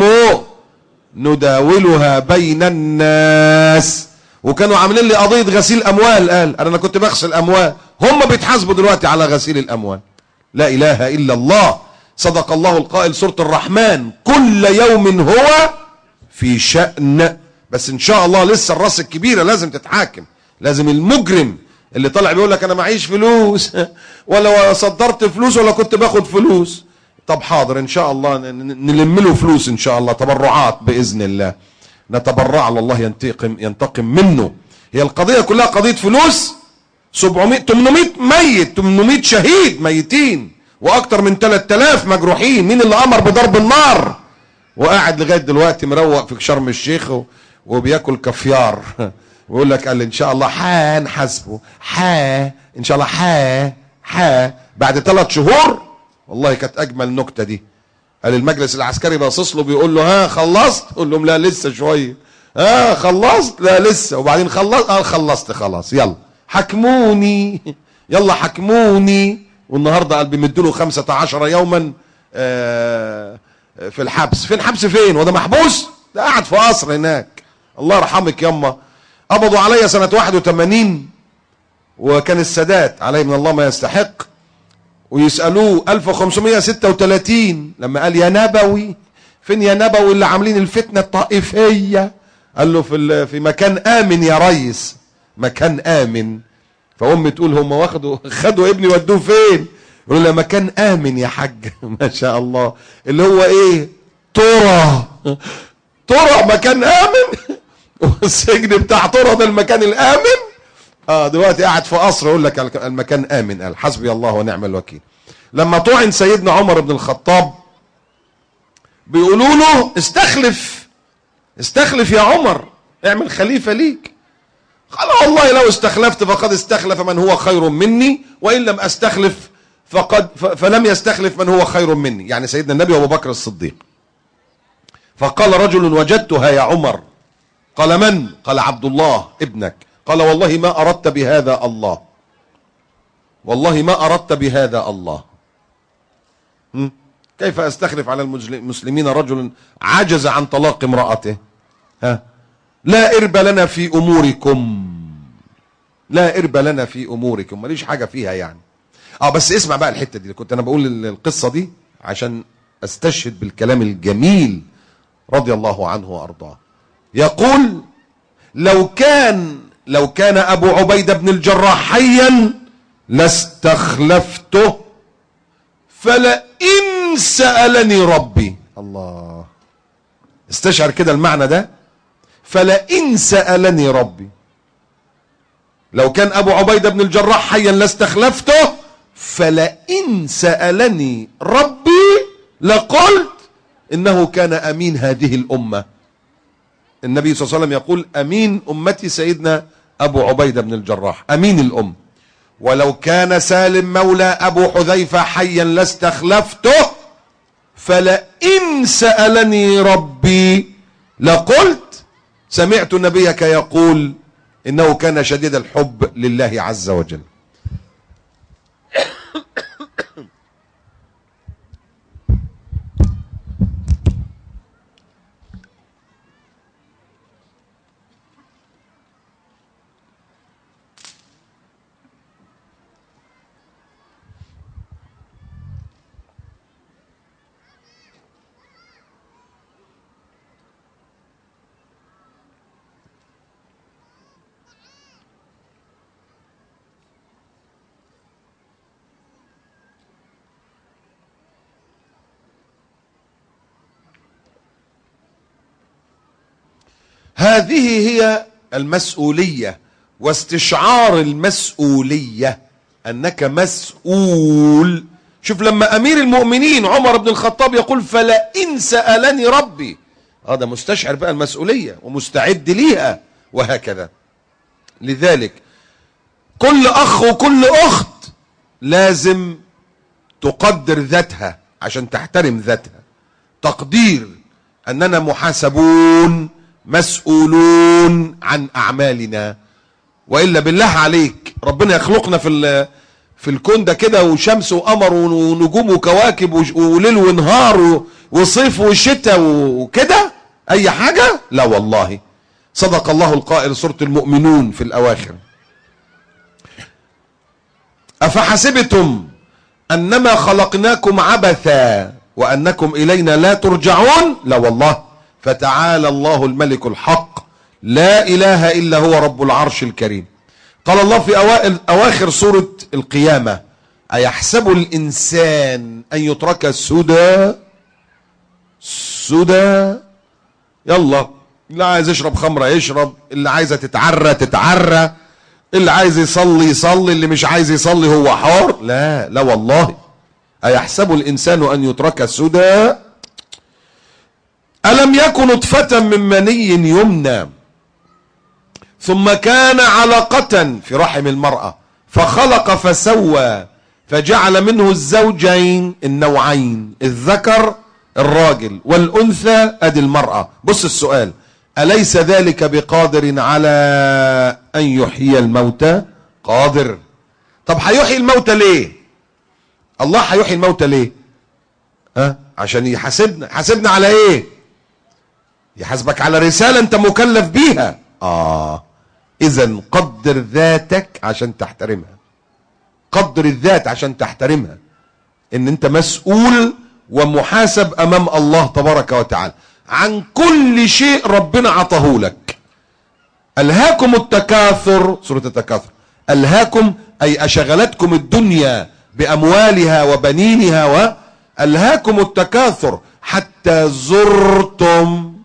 نداولها بين الناس وكانوا عاملين لي قضيه غسيل اموال قال انا كنت بغسل اموال هم بيتحاسبوا دلوقتي على غسيل الاموال لا اله الا الله صدق الله القائل سوره الرحمن كل يوم هو في شأن بس ان شاء الله لسه الراس الكبيره لازم تتحاكم لازم المجرم اللي طالع بيقول لك انا معيش فلوس ولا صدرت فلوس ولا كنت باخد فلوس طب حاضر ان شاء الله ن- ن- نلم له فلوس ان شاء الله تبرعات باذن الله نتبرع له الله ينتقم ينتقم منه هي القضيه كلها قضيه فلوس 700 800 ميت 800 شهيد ميتين واكتر من 3000 مجروحين مين اللي امر بضرب النار وقاعد لغايه دلوقتي مروق في شرم الشيخ و- وبياكل كافيار ويقول لك قال ان شاء الله حنحاسبه حا ان شاء الله حا حا بعد ثلاث شهور والله كانت اجمل نكته دي قال المجلس العسكري باصص له بيقول له ها خلصت قول لهم لا لسه شويه ها خلصت لا لسه وبعدين خلصت اه خلصت خلاص يلا حكموني يلا حكموني والنهارده قال بيمدوا له 15 يوما آه في الحبس فين حبس فين وده محبوس ده قاعد في قصر هناك الله يرحمك يما قبضوا عليا سنة 81 وكان السادات عليه من الله ما يستحق ويسألوه 1536 لما قال يا نبوي فين يا نبوي اللي عاملين الفتنة الطائفية قال له في, ال- في مكان آمن يا ريس مكان آمن فأمي تقول هم واخدوا خدوا ابني ودوه فين يقول له مكان آمن يا حاج ما شاء الله اللي هو ايه ترى ترى مكان آمن والسجن بتاع ترى ده المكان الآمن اه دلوقتي قاعد في قصر يقول لك المكان آمن قال حسبي الله ونعم الوكيل لما طعن سيدنا عمر بن الخطاب بيقولوا له استخلف استخلف يا عمر اعمل خليفة ليك قال والله لو استخلفت فقد استخلف من هو خير مني وإن لم أستخلف فقد ف- فلم يستخلف من هو خير مني يعني سيدنا النبي وابو بكر الصديق فقال رجل وجدتها يا عمر قال من قال عبد الله ابنك قال والله ما أردت بهذا الله والله ما أردت بهذا الله هم؟ كيف أستخلف على المجل- المسلمين رجل عجز عن طلاق امرأته ها لا إرب لنا في أموركم لا إرب لنا في أموركم ماليش حاجة فيها يعني اه بس اسمع بقى الحتة دي كنت أنا بقول ال- القصة دي عشان أستشهد بالكلام الجميل رضي الله عنه وأرضاه يقول لو كان لو كان أبو عبيدة بن الجراح حيا لاستخلفته فلئن سألني ربي الله استشعر كده المعنى ده فلئن سألني ربي لو كان أبو عبيدة بن الجراح حيا لاستخلفته فلئن سألني ربي لقلت إنه كان أمين هذه الأمة النبي صلى الله عليه وسلم يقول أمين أمتي سيدنا أبو عبيدة بن الجراح أمين الأم ولو كان سالم مولى أبو حذيفة حيا لاستخلفته فلئن سألني ربي لقلت سمعت نبيك يقول إنه كان شديد الحب لله عز وجل هذه هي المسؤولية واستشعار المسؤولية أنك مسؤول شوف لما أمير المؤمنين عمر بن الخطاب يقول فلئن سألني ربي هذا مستشعر بقى المسؤولية ومستعد ليها وهكذا لذلك كل أخ وكل أخت لازم تقدر ذاتها عشان تحترم ذاتها تقدير أننا محاسبون مسؤولون عن اعمالنا والا بالله عليك ربنا يخلقنا في في الكون ده كده وشمس وقمر ونجوم وكواكب وليل ونهار وصيف وشتاء وكده اي حاجه لا والله صدق الله القائل سوره المؤمنون في الاواخر افحسبتم انما خلقناكم عبثا وانكم الينا لا ترجعون لا والله فتعالى الله الملك الحق لا اله الا هو رب العرش الكريم قال الله في اوائل اواخر سوره القيامه ايحسب الانسان ان يترك سدى سدى يلا اللي عايز يشرب خمره يشرب اللي عايزه تتعرى تتعرى اللي عايز يصلي يصلي اللي مش عايز يصلي هو حار لا لا والله ايحسب الانسان ان يترك سدى ألم يكن نطفة من مني يمنى ثم كان علقة في رحم المرأة فخلق فسوى فجعل منه الزوجين النوعين الذكر الراجل والأنثى أدي المرأة بص السؤال أليس ذلك بقادر على أن يحيي الموتى قادر طب هيحيي الموتى ليه الله هيحيي الموتى ليه ها عشان يحاسبنا حاسبنا على ايه يحاسبك على رسالة انت مكلف بيها اه اذا قدر ذاتك عشان تحترمها قدر الذات عشان تحترمها ان انت مسؤول ومحاسب امام الله تبارك وتعالى عن كل شيء ربنا عطاه لك الهاكم التكاثر سورة التكاثر الهاكم اي اشغلتكم الدنيا باموالها وبنينها والهاكم التكاثر حتى زرتم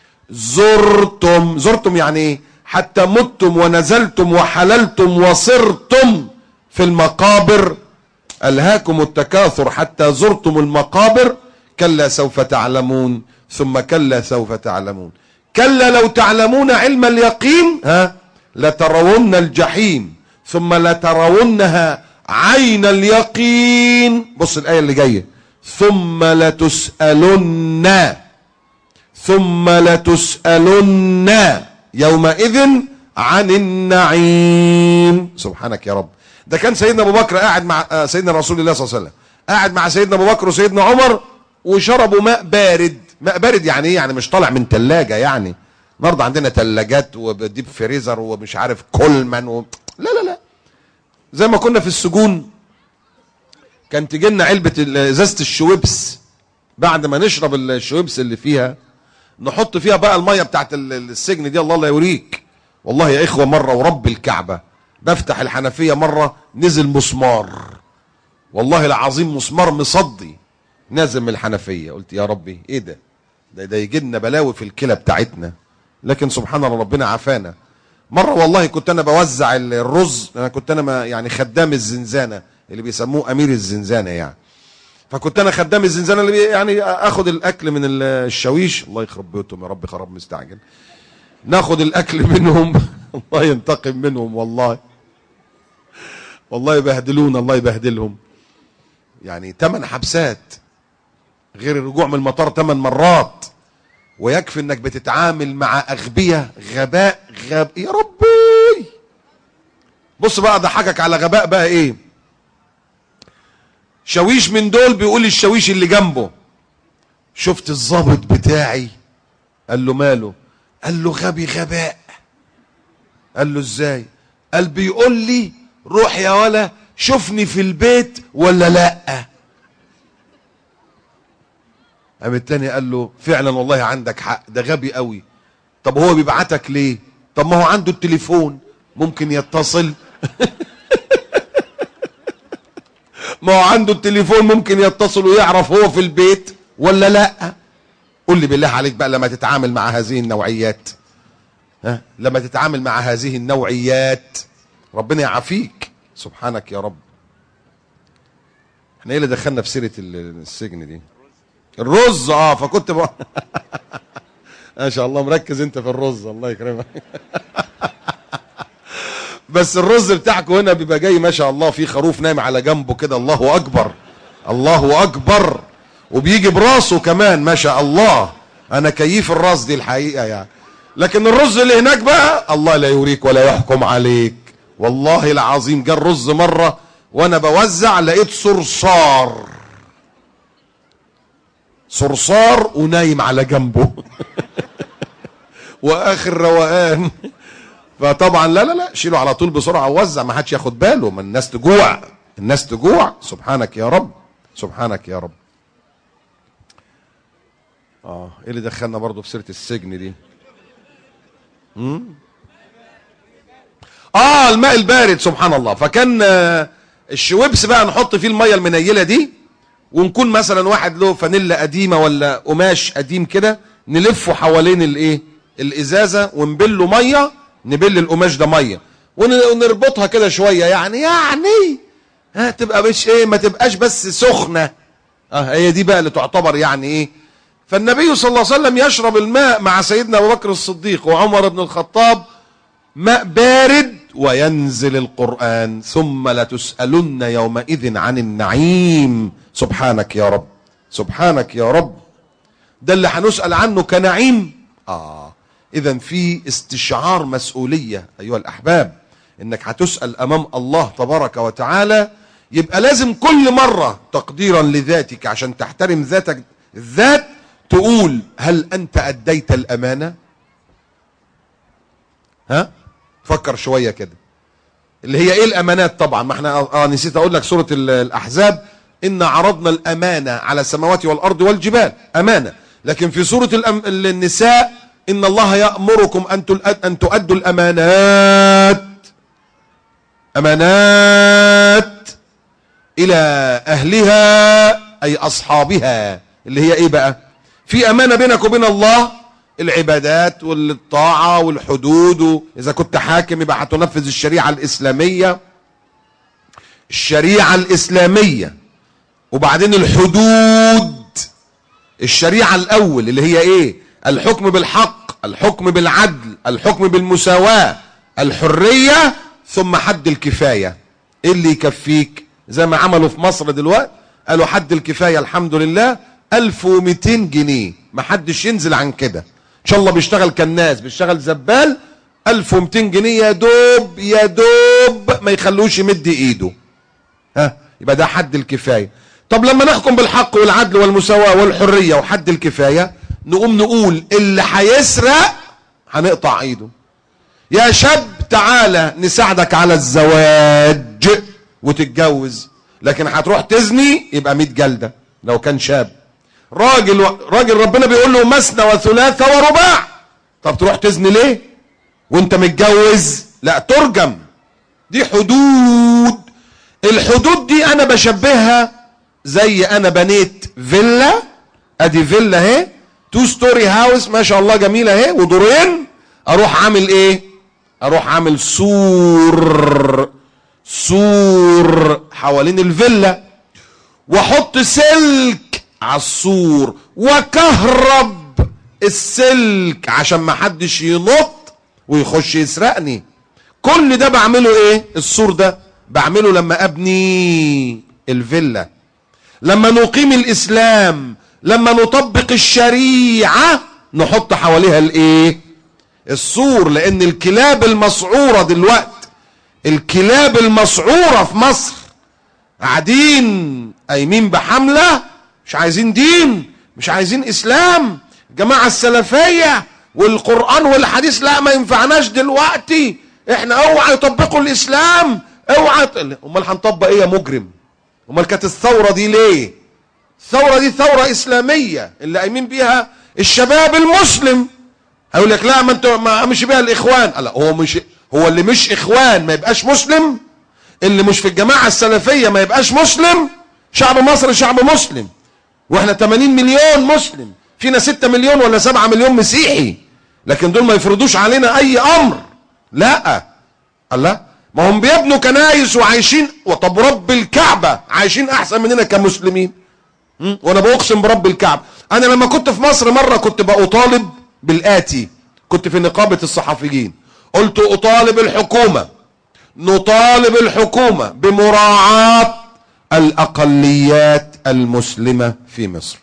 زرتم زرتم يعني ايه حتى متم ونزلتم وحللتم وصرتم في المقابر ألهاكم التكاثر حتى زرتم المقابر كلا سوف تعلمون ثم كلا سوف تعلمون كلا لو تعلمون علم اليقين ها لترون الجحيم ثم لترونها عين اليقين بص الآية اللي جاية ثم لتسألن ثم لتسألن يومئذ عن النعيم سبحانك يا رب ده كان سيدنا ابو بكر قاعد مع سيدنا رسول الله صلى الله عليه وسلم قاعد مع سيدنا ابو بكر وسيدنا عمر وشربوا ماء بارد ماء بارد يعني ايه يعني مش طالع من ثلاجه يعني النهارده عندنا ثلاجات وديب فريزر ومش عارف كولمان و... لا لا لا زي ما كنا في السجون كان تجي لنا علبه ازازه الشويبس بعد ما نشرب الشويبس اللي فيها نحط فيها بقى الميه بتاعت السجن دي الله لا يوريك والله يا اخوه مره ورب الكعبه بفتح الحنفيه مره نزل مسمار والله العظيم مسمار مصدي نازل من الحنفيه قلت يا ربي ايه ده ده, ده يجي لنا بلاوي في الكلى بتاعتنا لكن سبحان الله ربنا عافانا مره والله كنت انا بوزع الرز انا كنت انا ما يعني خدام الزنزانه اللي بيسموه امير الزنزانه يعني فكنت انا خدام الزنزانه اللي بي يعني اخد الاكل من الشاويش الله يخرب بيوتهم يا رب خراب مستعجل ناخد الاكل منهم الله ينتقم منهم والله والله يبهدلونا الله يبهدلهم يعني ثمان حبسات غير الرجوع من المطار ثمان مرات ويكفي انك بتتعامل مع اغبياء غباء غب يا ربي بص بقى ضحكك على غباء بقى ايه شاويش من دول بيقول الشاويش اللي جنبه شفت الضابط بتاعي قال له ماله قال له غبي غباء قال له ازاي قال بيقول لي روح يا ولا شوفني في البيت ولا لا قام التاني قال له فعلا والله عندك حق ده غبي قوي طب هو بيبعتك ليه طب ما هو عنده التليفون ممكن يتصل ما هو عنده التليفون ممكن يتصل ويعرف هو في البيت ولا لا قول لي بالله عليك بقى لما تتعامل مع هذه النوعيات ها لما تتعامل مع هذه النوعيات ربنا يعافيك سبحانك يا رب احنا ايه اللي دخلنا في سيره السجن دي الرز اه فكنت ب... ما شاء الله مركز انت في الرز الله يكرمك بس الرز بتاعكم هنا بيبقى جاي ما شاء الله في خروف نايم على جنبه كده الله اكبر الله اكبر وبيجي براسه كمان ما شاء الله انا كيف الراس دي الحقيقه يعني لكن الرز اللي هناك بقى الله لا يوريك ولا يحكم عليك والله العظيم جه الرز مره وانا بوزع لقيت صرصار صرصار ونايم على جنبه واخر روقان فطبعا لا لا لا شيله على طول بسرعه ووزع ما حدش ياخد باله ما الناس تجوع الناس تجوع سبحانك يا رب سبحانك يا رب اه ايه اللي دخلنا برضه في سيره السجن دي مم؟ اه الماء البارد سبحان الله فكان آه، الشويبس بقى نحط فيه الميه المنيله دي ونكون مثلا واحد له فانيلا قديمه ولا قماش قديم كده نلفه حوالين الايه الازازه ونبله ميه نبل القماش ده ميه ون- ونربطها كده شويه يعني يعني ها تبقى مش ايه ما تبقاش بس سخنه اه هي دي بقى اللي تعتبر يعني ايه فالنبي صلى الله عليه وسلم يشرب الماء مع سيدنا ابو بكر الصديق وعمر بن الخطاب ماء بارد وينزل القرآن ثم لتسألن يومئذ عن النعيم سبحانك يا رب سبحانك يا رب ده اللي هنسأل عنه كنعيم آه إذا في استشعار مسؤولية أيها الأحباب إنك هتسأل أمام الله تبارك وتعالى يبقى لازم كل مرة تقديرا لذاتك عشان تحترم ذاتك الذات تقول هل أنت أديت الأمانة ها فكر شويه كده اللي هي ايه الامانات طبعا ما احنا اه آه، نسيت اقول لك سوره ال- الاحزاب ان عرضنا الامانه على السماوات والارض والجبال امانه لكن في سوره الأم... النساء ان الله يامركم ان تل... ان تؤدوا الامانات امانات الى اهلها اي اصحابها اللي هي ايه بقى في امانه بينك وبين الله العبادات والطاعه والحدود اذا كنت حاكم يبقى هتنفذ الشريعه الاسلاميه الشريعه الاسلاميه وبعدين الحدود الشريعه الاول اللي هي ايه الحكم بالحق الحكم بالعدل الحكم بالمساواه الحريه ثم حد الكفايه ايه اللي يكفيك زي ما عملوا في مصر دلوقتي قالوا حد الكفايه الحمد لله 1200 جنيه ما حدش ينزل عن كده ان شاء الله بيشتغل كناس بيشتغل زبال 1200 جنيه يا دوب يا دوب ما يخلوش يمد ايده ها يبقى ده حد الكفايه طب لما نحكم بالحق والعدل والمساواه والحريه وحد الكفايه نقوم نقول اللي هيسرق هنقطع ايده يا شاب تعالى نساعدك على الزواج وتتجوز لكن هتروح تزني يبقى 100 جلده لو كان شاب راجل و... راجل ربنا بيقول له مثنى وثلاثه ورباع طب تروح تزني ليه وانت متجوز لا ترجم دي حدود الحدود دي انا بشبهها زي انا بنيت فيلا ادي فيلا اهي تو ستوري هاوس ما شاء الله جميله اهي ودورين اروح عامل ايه اروح عامل سور سور حوالين الفيلا واحط سلك على السور وكهرب السلك عشان ما حدش ينط ويخش يسرقني كل ده بعمله ايه السور ده بعمله لما ابني الفيلا لما نقيم الاسلام لما نطبق الشريعه نحط حواليها الايه السور لان الكلاب المسعوره دلوقتي الكلاب المسعوره في مصر قاعدين قايمين بحمله مش عايزين دين مش عايزين اسلام الجماعه السلفيه والقران والحديث لا ما ينفعناش دلوقتي احنا اوعى يطبقوا الاسلام اوعى ت- امال هنطبق ايه يا مجرم امال كانت الثوره دي ليه الثوره دي ثوره اسلاميه اللي قايمين بيها الشباب المسلم هيقول لك لا ما انت ما مش بيها الاخوان لا هو مش هو اللي مش اخوان ما يبقاش مسلم اللي مش في الجماعه السلفيه ما يبقاش مسلم شعب مصر شعب مسلم واحنا 80 مليون مسلم فينا 6 مليون ولا 7 مليون مسيحي لكن دول ما يفرضوش علينا اي امر لا الله ما هم بيبنوا كنايس وعايشين وطب رب الكعبه عايشين احسن مننا كمسلمين م? وانا بقسم برب الكعبه انا لما كنت في مصر مره كنت بأطالب بالاتي كنت في نقابه الصحفيين قلت اطالب الحكومه نطالب الحكومه بمراعاه الاقليات المسلمه في مصر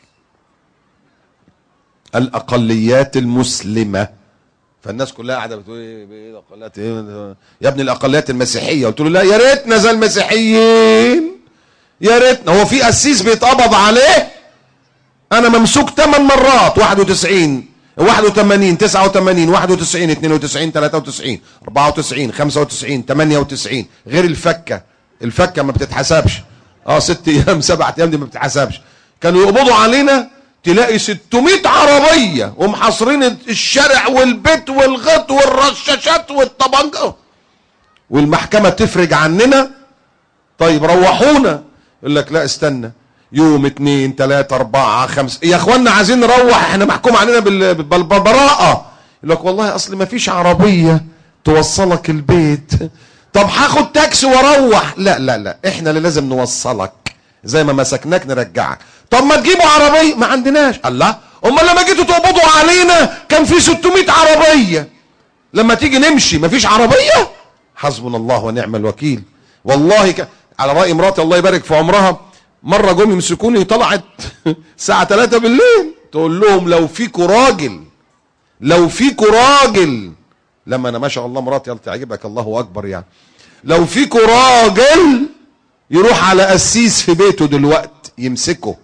الاقليات المسلمه فالناس كلها قاعده بتقول ايه إيه الاقليات ايه يا ابني الاقليات المسيحيه قلت له لا يا ريتنا زي المسيحيين يا ريتنا هو في قسيس بيتقبض عليه انا ممسوك 8 مرات 91 81 89 91 92 93 94 95 98 غير الفكه الفكه ما بتتحسبش اه ست ايام سبع ايام دي ما بتتحسبش كانوا يقبضوا علينا تلاقي 600 عربيه ومحاصرين الشارع والبيت والغط والرشاشات والطبنجه والمحكمه تفرج عننا طيب روحونا يقول لك لا استنى يوم اتنين تلاتة اربعة خمسة يا اخوانا عايزين نروح احنا محكوم علينا بال- بال- بالبراءة يقول لك والله اصل ما فيش عربية توصلك البيت طب هاخد تاكسي واروح لا لا لا احنا اللي لازم نوصلك زي ما مسكناك نرجعك طب ما تجيبوا عربية ما عندناش الله امال لما جيتوا تقبضوا علينا كان في 600 عربية لما تيجي نمشي مفيش عربية حسبنا الله ونعم الوكيل والله ك... على رأي مراتي الله يبارك في عمرها مرة جم يمسكوني طلعت الساعة 3 بالليل تقول لهم لو فيكوا راجل لو فيكوا راجل لما انا ما شاء الله مراتي قالت تعجبك الله اكبر يعني لو فيكوا راجل يروح على قسيس في بيته دلوقتي يمسكه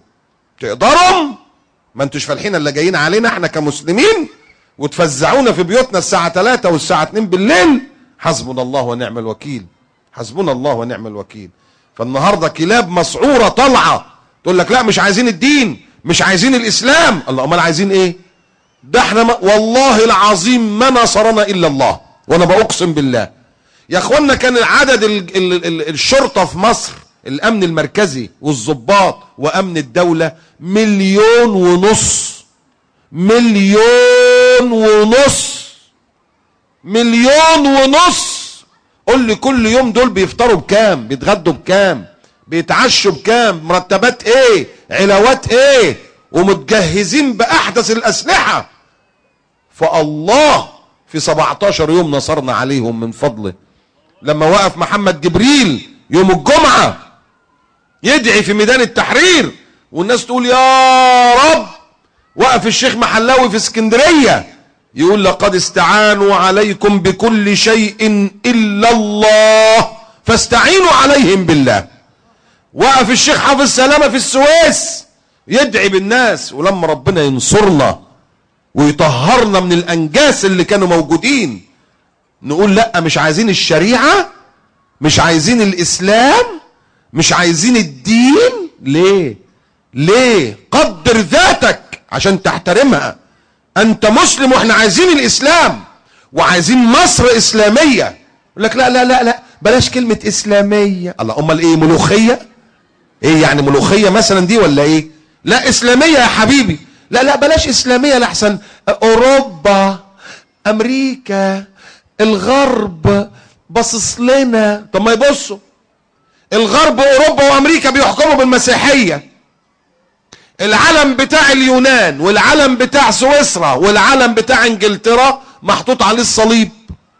تقدروا ما انتوش فالحين اللي جايين علينا احنا كمسلمين وتفزعونا في بيوتنا الساعة 3 والساعة 2 بالليل حسبنا الله ونعم الوكيل حسبنا الله ونعم الوكيل فالنهارده كلاب مسعورة طالعة تقول لك لا مش عايزين الدين مش عايزين الاسلام الله امال عايزين ايه ده احنا ما والله العظيم ما نصرنا الا الله وانا بأقسم بالله يا اخوانا كان عدد ال ال ال الشرطة في مصر الامن المركزي والضباط وامن الدولة مليون ونص مليون ونص مليون ونص قول لي كل يوم دول بيفطروا بكام بيتغدوا بكام بيتعشوا بكام مرتبات ايه علاوات ايه ومتجهزين باحدث الاسلحه فالله في 17 يوم نصرنا عليهم من فضله لما وقف محمد جبريل يوم الجمعه يدعي في ميدان التحرير والناس تقول يا رب وقف الشيخ محلاوي في اسكندريه يقول لقد استعانوا عليكم بكل شيء الا الله فاستعينوا عليهم بالله وقف الشيخ حافظ سلامه في السويس يدعي بالناس ولما ربنا ينصرنا ويطهرنا من الانجاس اللي كانوا موجودين نقول لا مش عايزين الشريعه مش عايزين الاسلام مش عايزين الدين ليه ليه قدر ذاتك عشان تحترمها انت مسلم واحنا عايزين الاسلام وعايزين مصر اسلاميه يقول لك لا لا لا لا بلاش كلمة إسلامية الله أمال إيه ملوخية إيه يعني ملوخية مثلا دي ولا إيه لا إسلامية يا حبيبي لا لا بلاش إسلامية لحسن أوروبا أمريكا الغرب باصص لنا طب ما يبصوا الغرب واوروبا وامريكا بيحكموا بالمسيحيه العلم بتاع اليونان والعلم بتاع سويسرا والعلم بتاع انجلترا محطوط عليه الصليب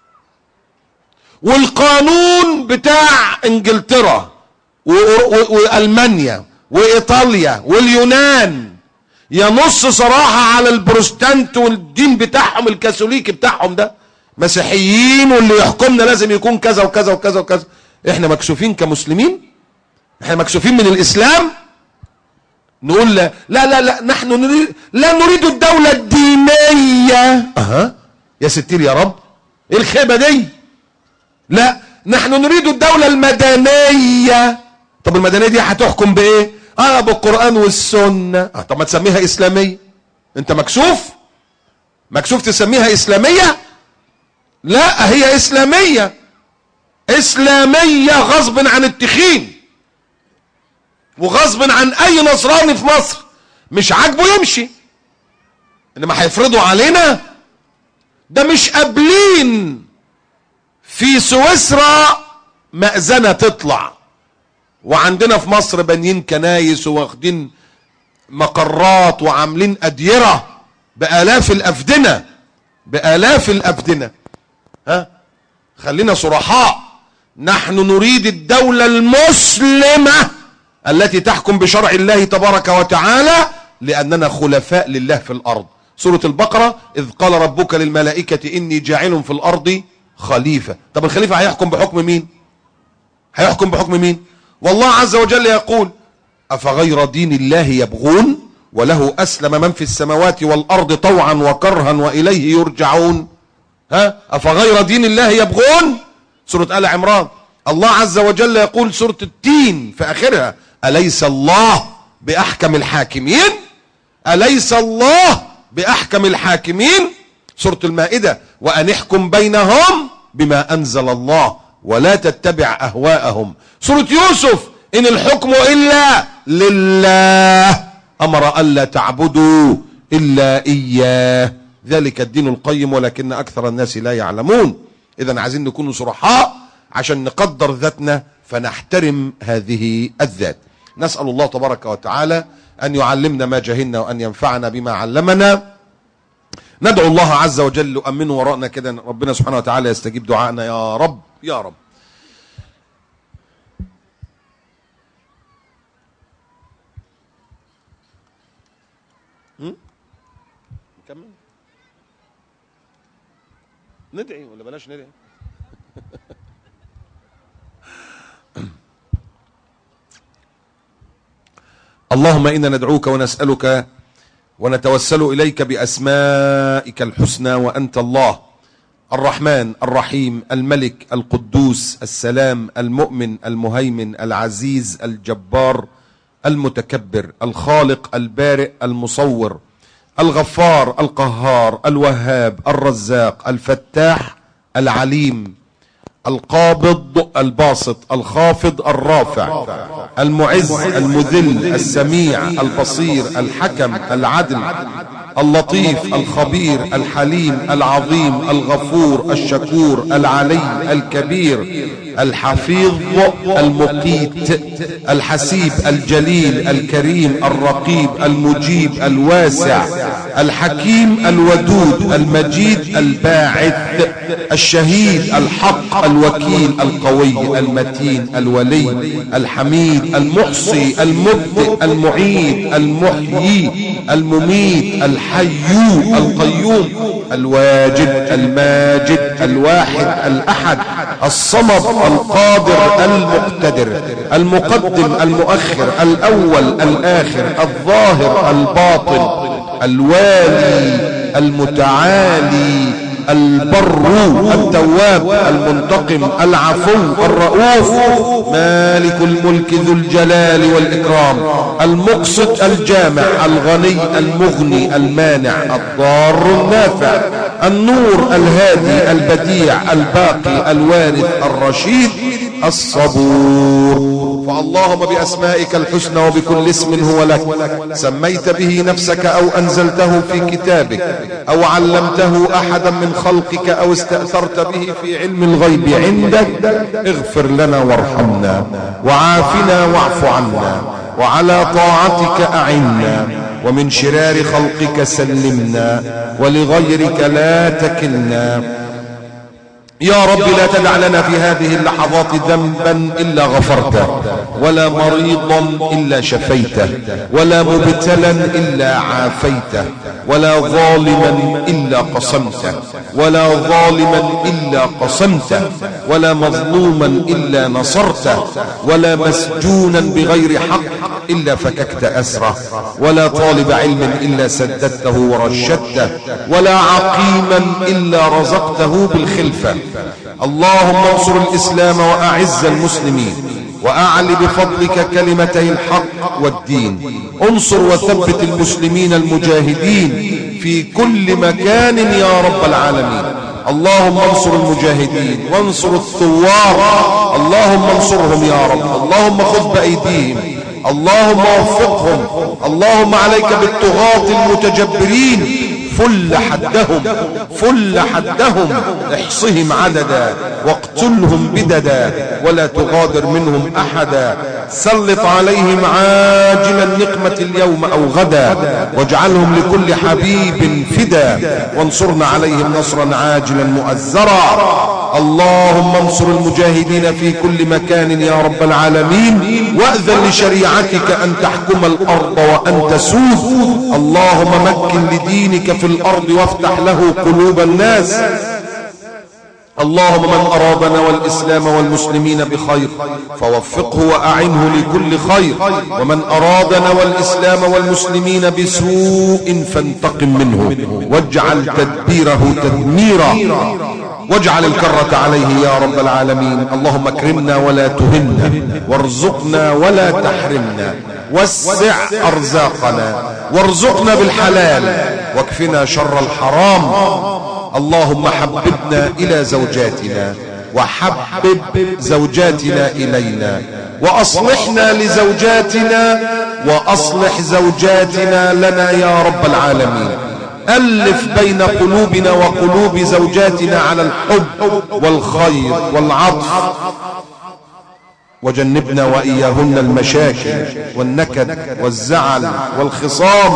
والقانون بتاع انجلترا و- و- والمانيا وايطاليا واليونان ينص صراحة على البروستانت والدين بتاعهم الكاثوليكي بتاعهم ده مسيحيين واللي يحكمنا لازم يكون كذا وكذا وكذا وكذا احنا مكسوفين كمسلمين احنا مكسوفين من الاسلام نقول لا لا لا, لا نحن نريد لا نريد الدولة الدينية اها يا ستير يا رب ايه الخيبة دي لا نحن نريد الدولة المدنية طب المدنية دي هتحكم بايه اه بالقرآن والسنة آه طب ما تسميها اسلامية انت مكسوف مكسوف تسميها اسلامية لا هي اسلامية اسلامية غصب عن التخين وغصب عن اي نصراني في مصر مش عاجبه يمشي انما هيفرضوا علينا ده مش قابلين في سويسرا مأذنة تطلع وعندنا في مصر بانيين كنايس واخدين مقرات وعاملين أديرة بآلاف الأفدنة بآلاف الأفدنة ها خلينا صرحاء نحن نريد الدولة المسلمة التي تحكم بشرع الله تبارك وتعالى لأننا خلفاء لله في الأرض سورة البقرة إذ قال ربك للملائكة إني جاعل في الأرض خليفة طب الخليفة هيحكم بحكم مين هيحكم بحكم مين والله عز وجل يقول أفغير دين الله يبغون وله أسلم من في السماوات والأرض طوعا وكرها وإليه يرجعون ها أفغير دين الله يبغون سورة آل عمران الله عز وجل يقول سورة التين في آخرها أليس الله بأحكم الحاكمين أليس الله بأحكم الحاكمين سورة المائدة وأن احكم بينهم بما أنزل الله ولا تتبع أهواءهم سورة يوسف إن الحكم إلا لله أمر ألا تعبدوا إلا إياه ذلك الدين القيم ولكن أكثر الناس لا يعلمون إذا عايزين نكون صرحاء عشان نقدر ذاتنا فنحترم هذه الذات نسأل الله تبارك وتعالى أن يعلمنا ما جهلنا وأن ينفعنا بما علمنا ندعو الله عز وجل يؤمنه وراءنا كده ربنا سبحانه وتعالى يستجيب دعائنا يا رب يا رب هم؟ نكمل ندعي ولا بلاش ندعي اللهم انا ندعوك ونسالك ونتوسل اليك باسمائك الحسنى وانت الله الرحمن الرحيم الملك القدوس السلام المؤمن المهيمن العزيز الجبار المتكبر الخالق البارئ المصور الغفار القهار الوهاب الرزاق الفتاح العليم القابض الباسط الخافض الرافع المعز المذل السميع البصير الحكم العدل اللطيف الخبير الحليم العظيم الغفور الشكور العلي الكبير الحفيظ المقيت الحسيب الجليل الكريم الرقيب المجيب الواسع الحكيم الودود المجيد الباعث الشهيد الحق الوكيل القوي المتين الولي الحميد المحصي المبدئ المعيد المحيي المميت الحي القيوم الواجد الماجد الواحد الأحد الصمد القادر المقتدر المقدم المؤخر الأول الآخر الظاهر الباطن الوالي المتعالي البر التواب المنتقم العفو الرؤوف مالك الملك ذو الجلال والإكرام المقسط الجامع الغني المغني المانع الضار النافع النور الهادي البديع الباقي الوارث الرشيد الصبور فاللهم بأسمائك الحسنى وبكل اسم هو لك سميت به نفسك أو أنزلته في كتابك أو علمته أحدا من خلقك أو استأثرت به في علم الغيب عندك اغفر لنا وارحمنا وعافنا واعف عنا وعلى طاعتك أعنا ومن شرار خلقك سلمنا ولغيرك لا تكلنا يا رب لا تدع لنا في هذه اللحظات ذنبا إلا غفرته ولا مريضا إلا شفيته ولا مبتلا إلا عافيته ولا ظالما إلا قصمته ولا ظالما إلا قصمته ولا مظلوما إلا نصرته ولا مسجونا بغير حق إلا فككت أسره ولا طالب علم إلا سددته ورشدته ولا عقيما إلا رزقته بالخلفة اللهم انصر الإسلام وأعز المسلمين وأعل بفضلك كلمتي الحق والدين انصر وثبت المسلمين المجاهدين في كل مكان يا رب العالمين اللهم انصر المجاهدين وانصر الثوار اللهم انصرهم يا رب اللهم خذ بأيديهم اللهم وفقهم اللهم عليك بالطغاة المتجبرين فل حدهم فل حدهم احصهم عددا واقتلهم بددا ولا تغادر منهم احدا سلط عليهم عاجل النقمة اليوم او غدا واجعلهم لكل حبيب فدا وانصرنا عليهم نصرا عاجلا مؤزرا اللهم انصر المجاهدين في كل مكان يا رب العالمين واذن لشريعتك ان تحكم الارض وان تسود اللهم مكن لدينك في الارض وافتح له قلوب الناس اللهم من أرادنا والإسلام والمسلمين بخير فوفقه وأعنه لكل خير ومن أرادنا والإسلام والمسلمين بسوء فانتقم منه واجعل تدبيره تدميرا واجعل الكرة عليه يا رب العالمين اللهم اكرمنا ولا تهنا وارزقنا ولا تحرمنا وسع أرزاقنا وارزقنا بالحلال واكفنا شر الحرام اللهم حببنا إلى زوجاتنا وحبب زوجاتنا إلينا وأصلحنا لزوجاتنا وأصلح زوجاتنا لنا يا رب العالمين ألف بين قلوبنا وقلوب زوجاتنا على الحب والخير والعطف وجنبنا وإياهن المشاكل والنكد والزعل والخصام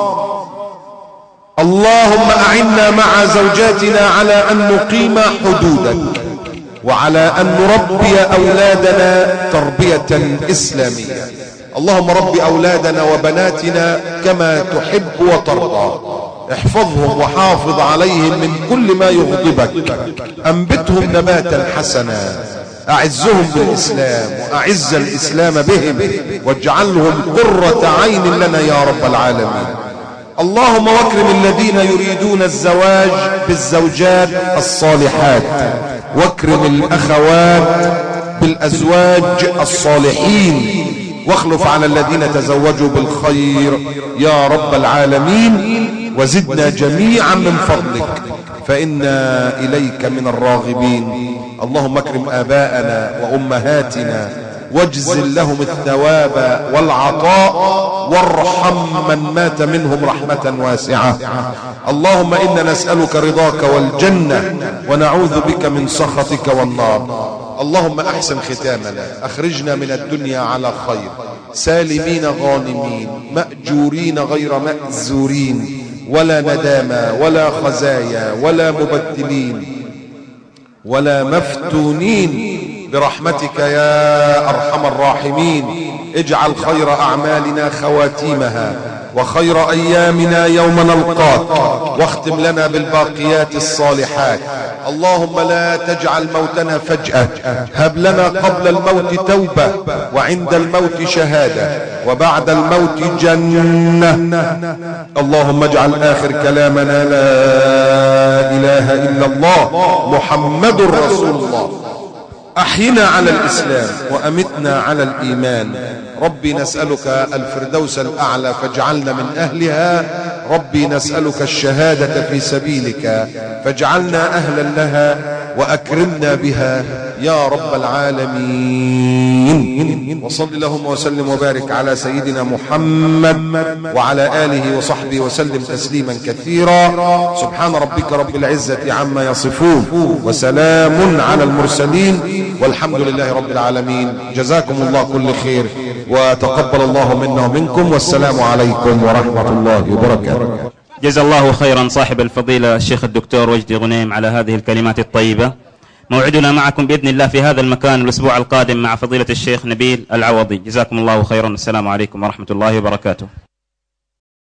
اللهم أعنا مع زوجاتنا على أن نقيم حدودك وعلى أن نربي أولادنا تربية إسلامية اللهم رب أولادنا وبناتنا كما تحب وترضى احفظهم وحافظ عليهم من كل ما يغضبك أنبتهم نباتا حسنا أعزهم بالإسلام وأعز الإسلام بهم واجعلهم قرة عين لنا يا رب العالمين اللهم واكرم الذين يريدون الزواج بالزوجات الصالحات واكرم الأخوات بالأزواج الصالحين واخلف على الذين تزوجوا بالخير يا رب العالمين وزدنا جميعا من فضلك فإنا إليك من الراغبين اللهم اكرم آباءنا وأمهاتنا واجزل لهم الثواب والعطاء وارحم من مات منهم رحمة واسعة اللهم إنا نسألك رضاك والجنة ونعوذ بك من سخطك والنار اللهم أحسن ختامنا أخرجنا من الدنيا على خير سالمين غانمين مأجورين غير مأزورين ولا ندامى ولا خزايا ولا مبدلين ولا مفتونين برحمتك يا أرحم الراحمين اجعل خير أعمالنا خواتيمها وخير أيامنا يوم نلقاك واختم لنا بالباقيات الصالحات اللهم لا تجعل موتنا فجأة هب لنا قبل الموت توبة وعند الموت شهادة وبعد الموت جنة اللهم اجعل آخر كلامنا لا إله إلا الله محمد رسول الله أحينا على الإسلام وأمتنا على الإيمان ربي نسألك الفردوس الأعلى فاجعلنا من أهلها ربي نسألك الشهادة في سبيلك فاجعلنا أهلا لها وأكرمنا بها يا رب العالمين وصل اللهم وسلم وبارك على سيدنا محمد وعلى آله وصحبه وسلم تسليما كثيرا سبحان ربك رب العزة عما يصفون وسلام على المرسلين والحمد لله رب العالمين جزاكم الله كل خير وتقبل الله منا ومنكم والسلام عليكم ورحمة الله وبركاته جزا الله خيرا صاحب الفضيلة الشيخ الدكتور وجدي غنيم على هذه الكلمات الطيبة موعدنا معكم بإذن الله في هذا المكان الأسبوع القادم مع فضيلة الشيخ نبيل العوضي جزاكم الله خيرا السلام عليكم ورحمة الله وبركاته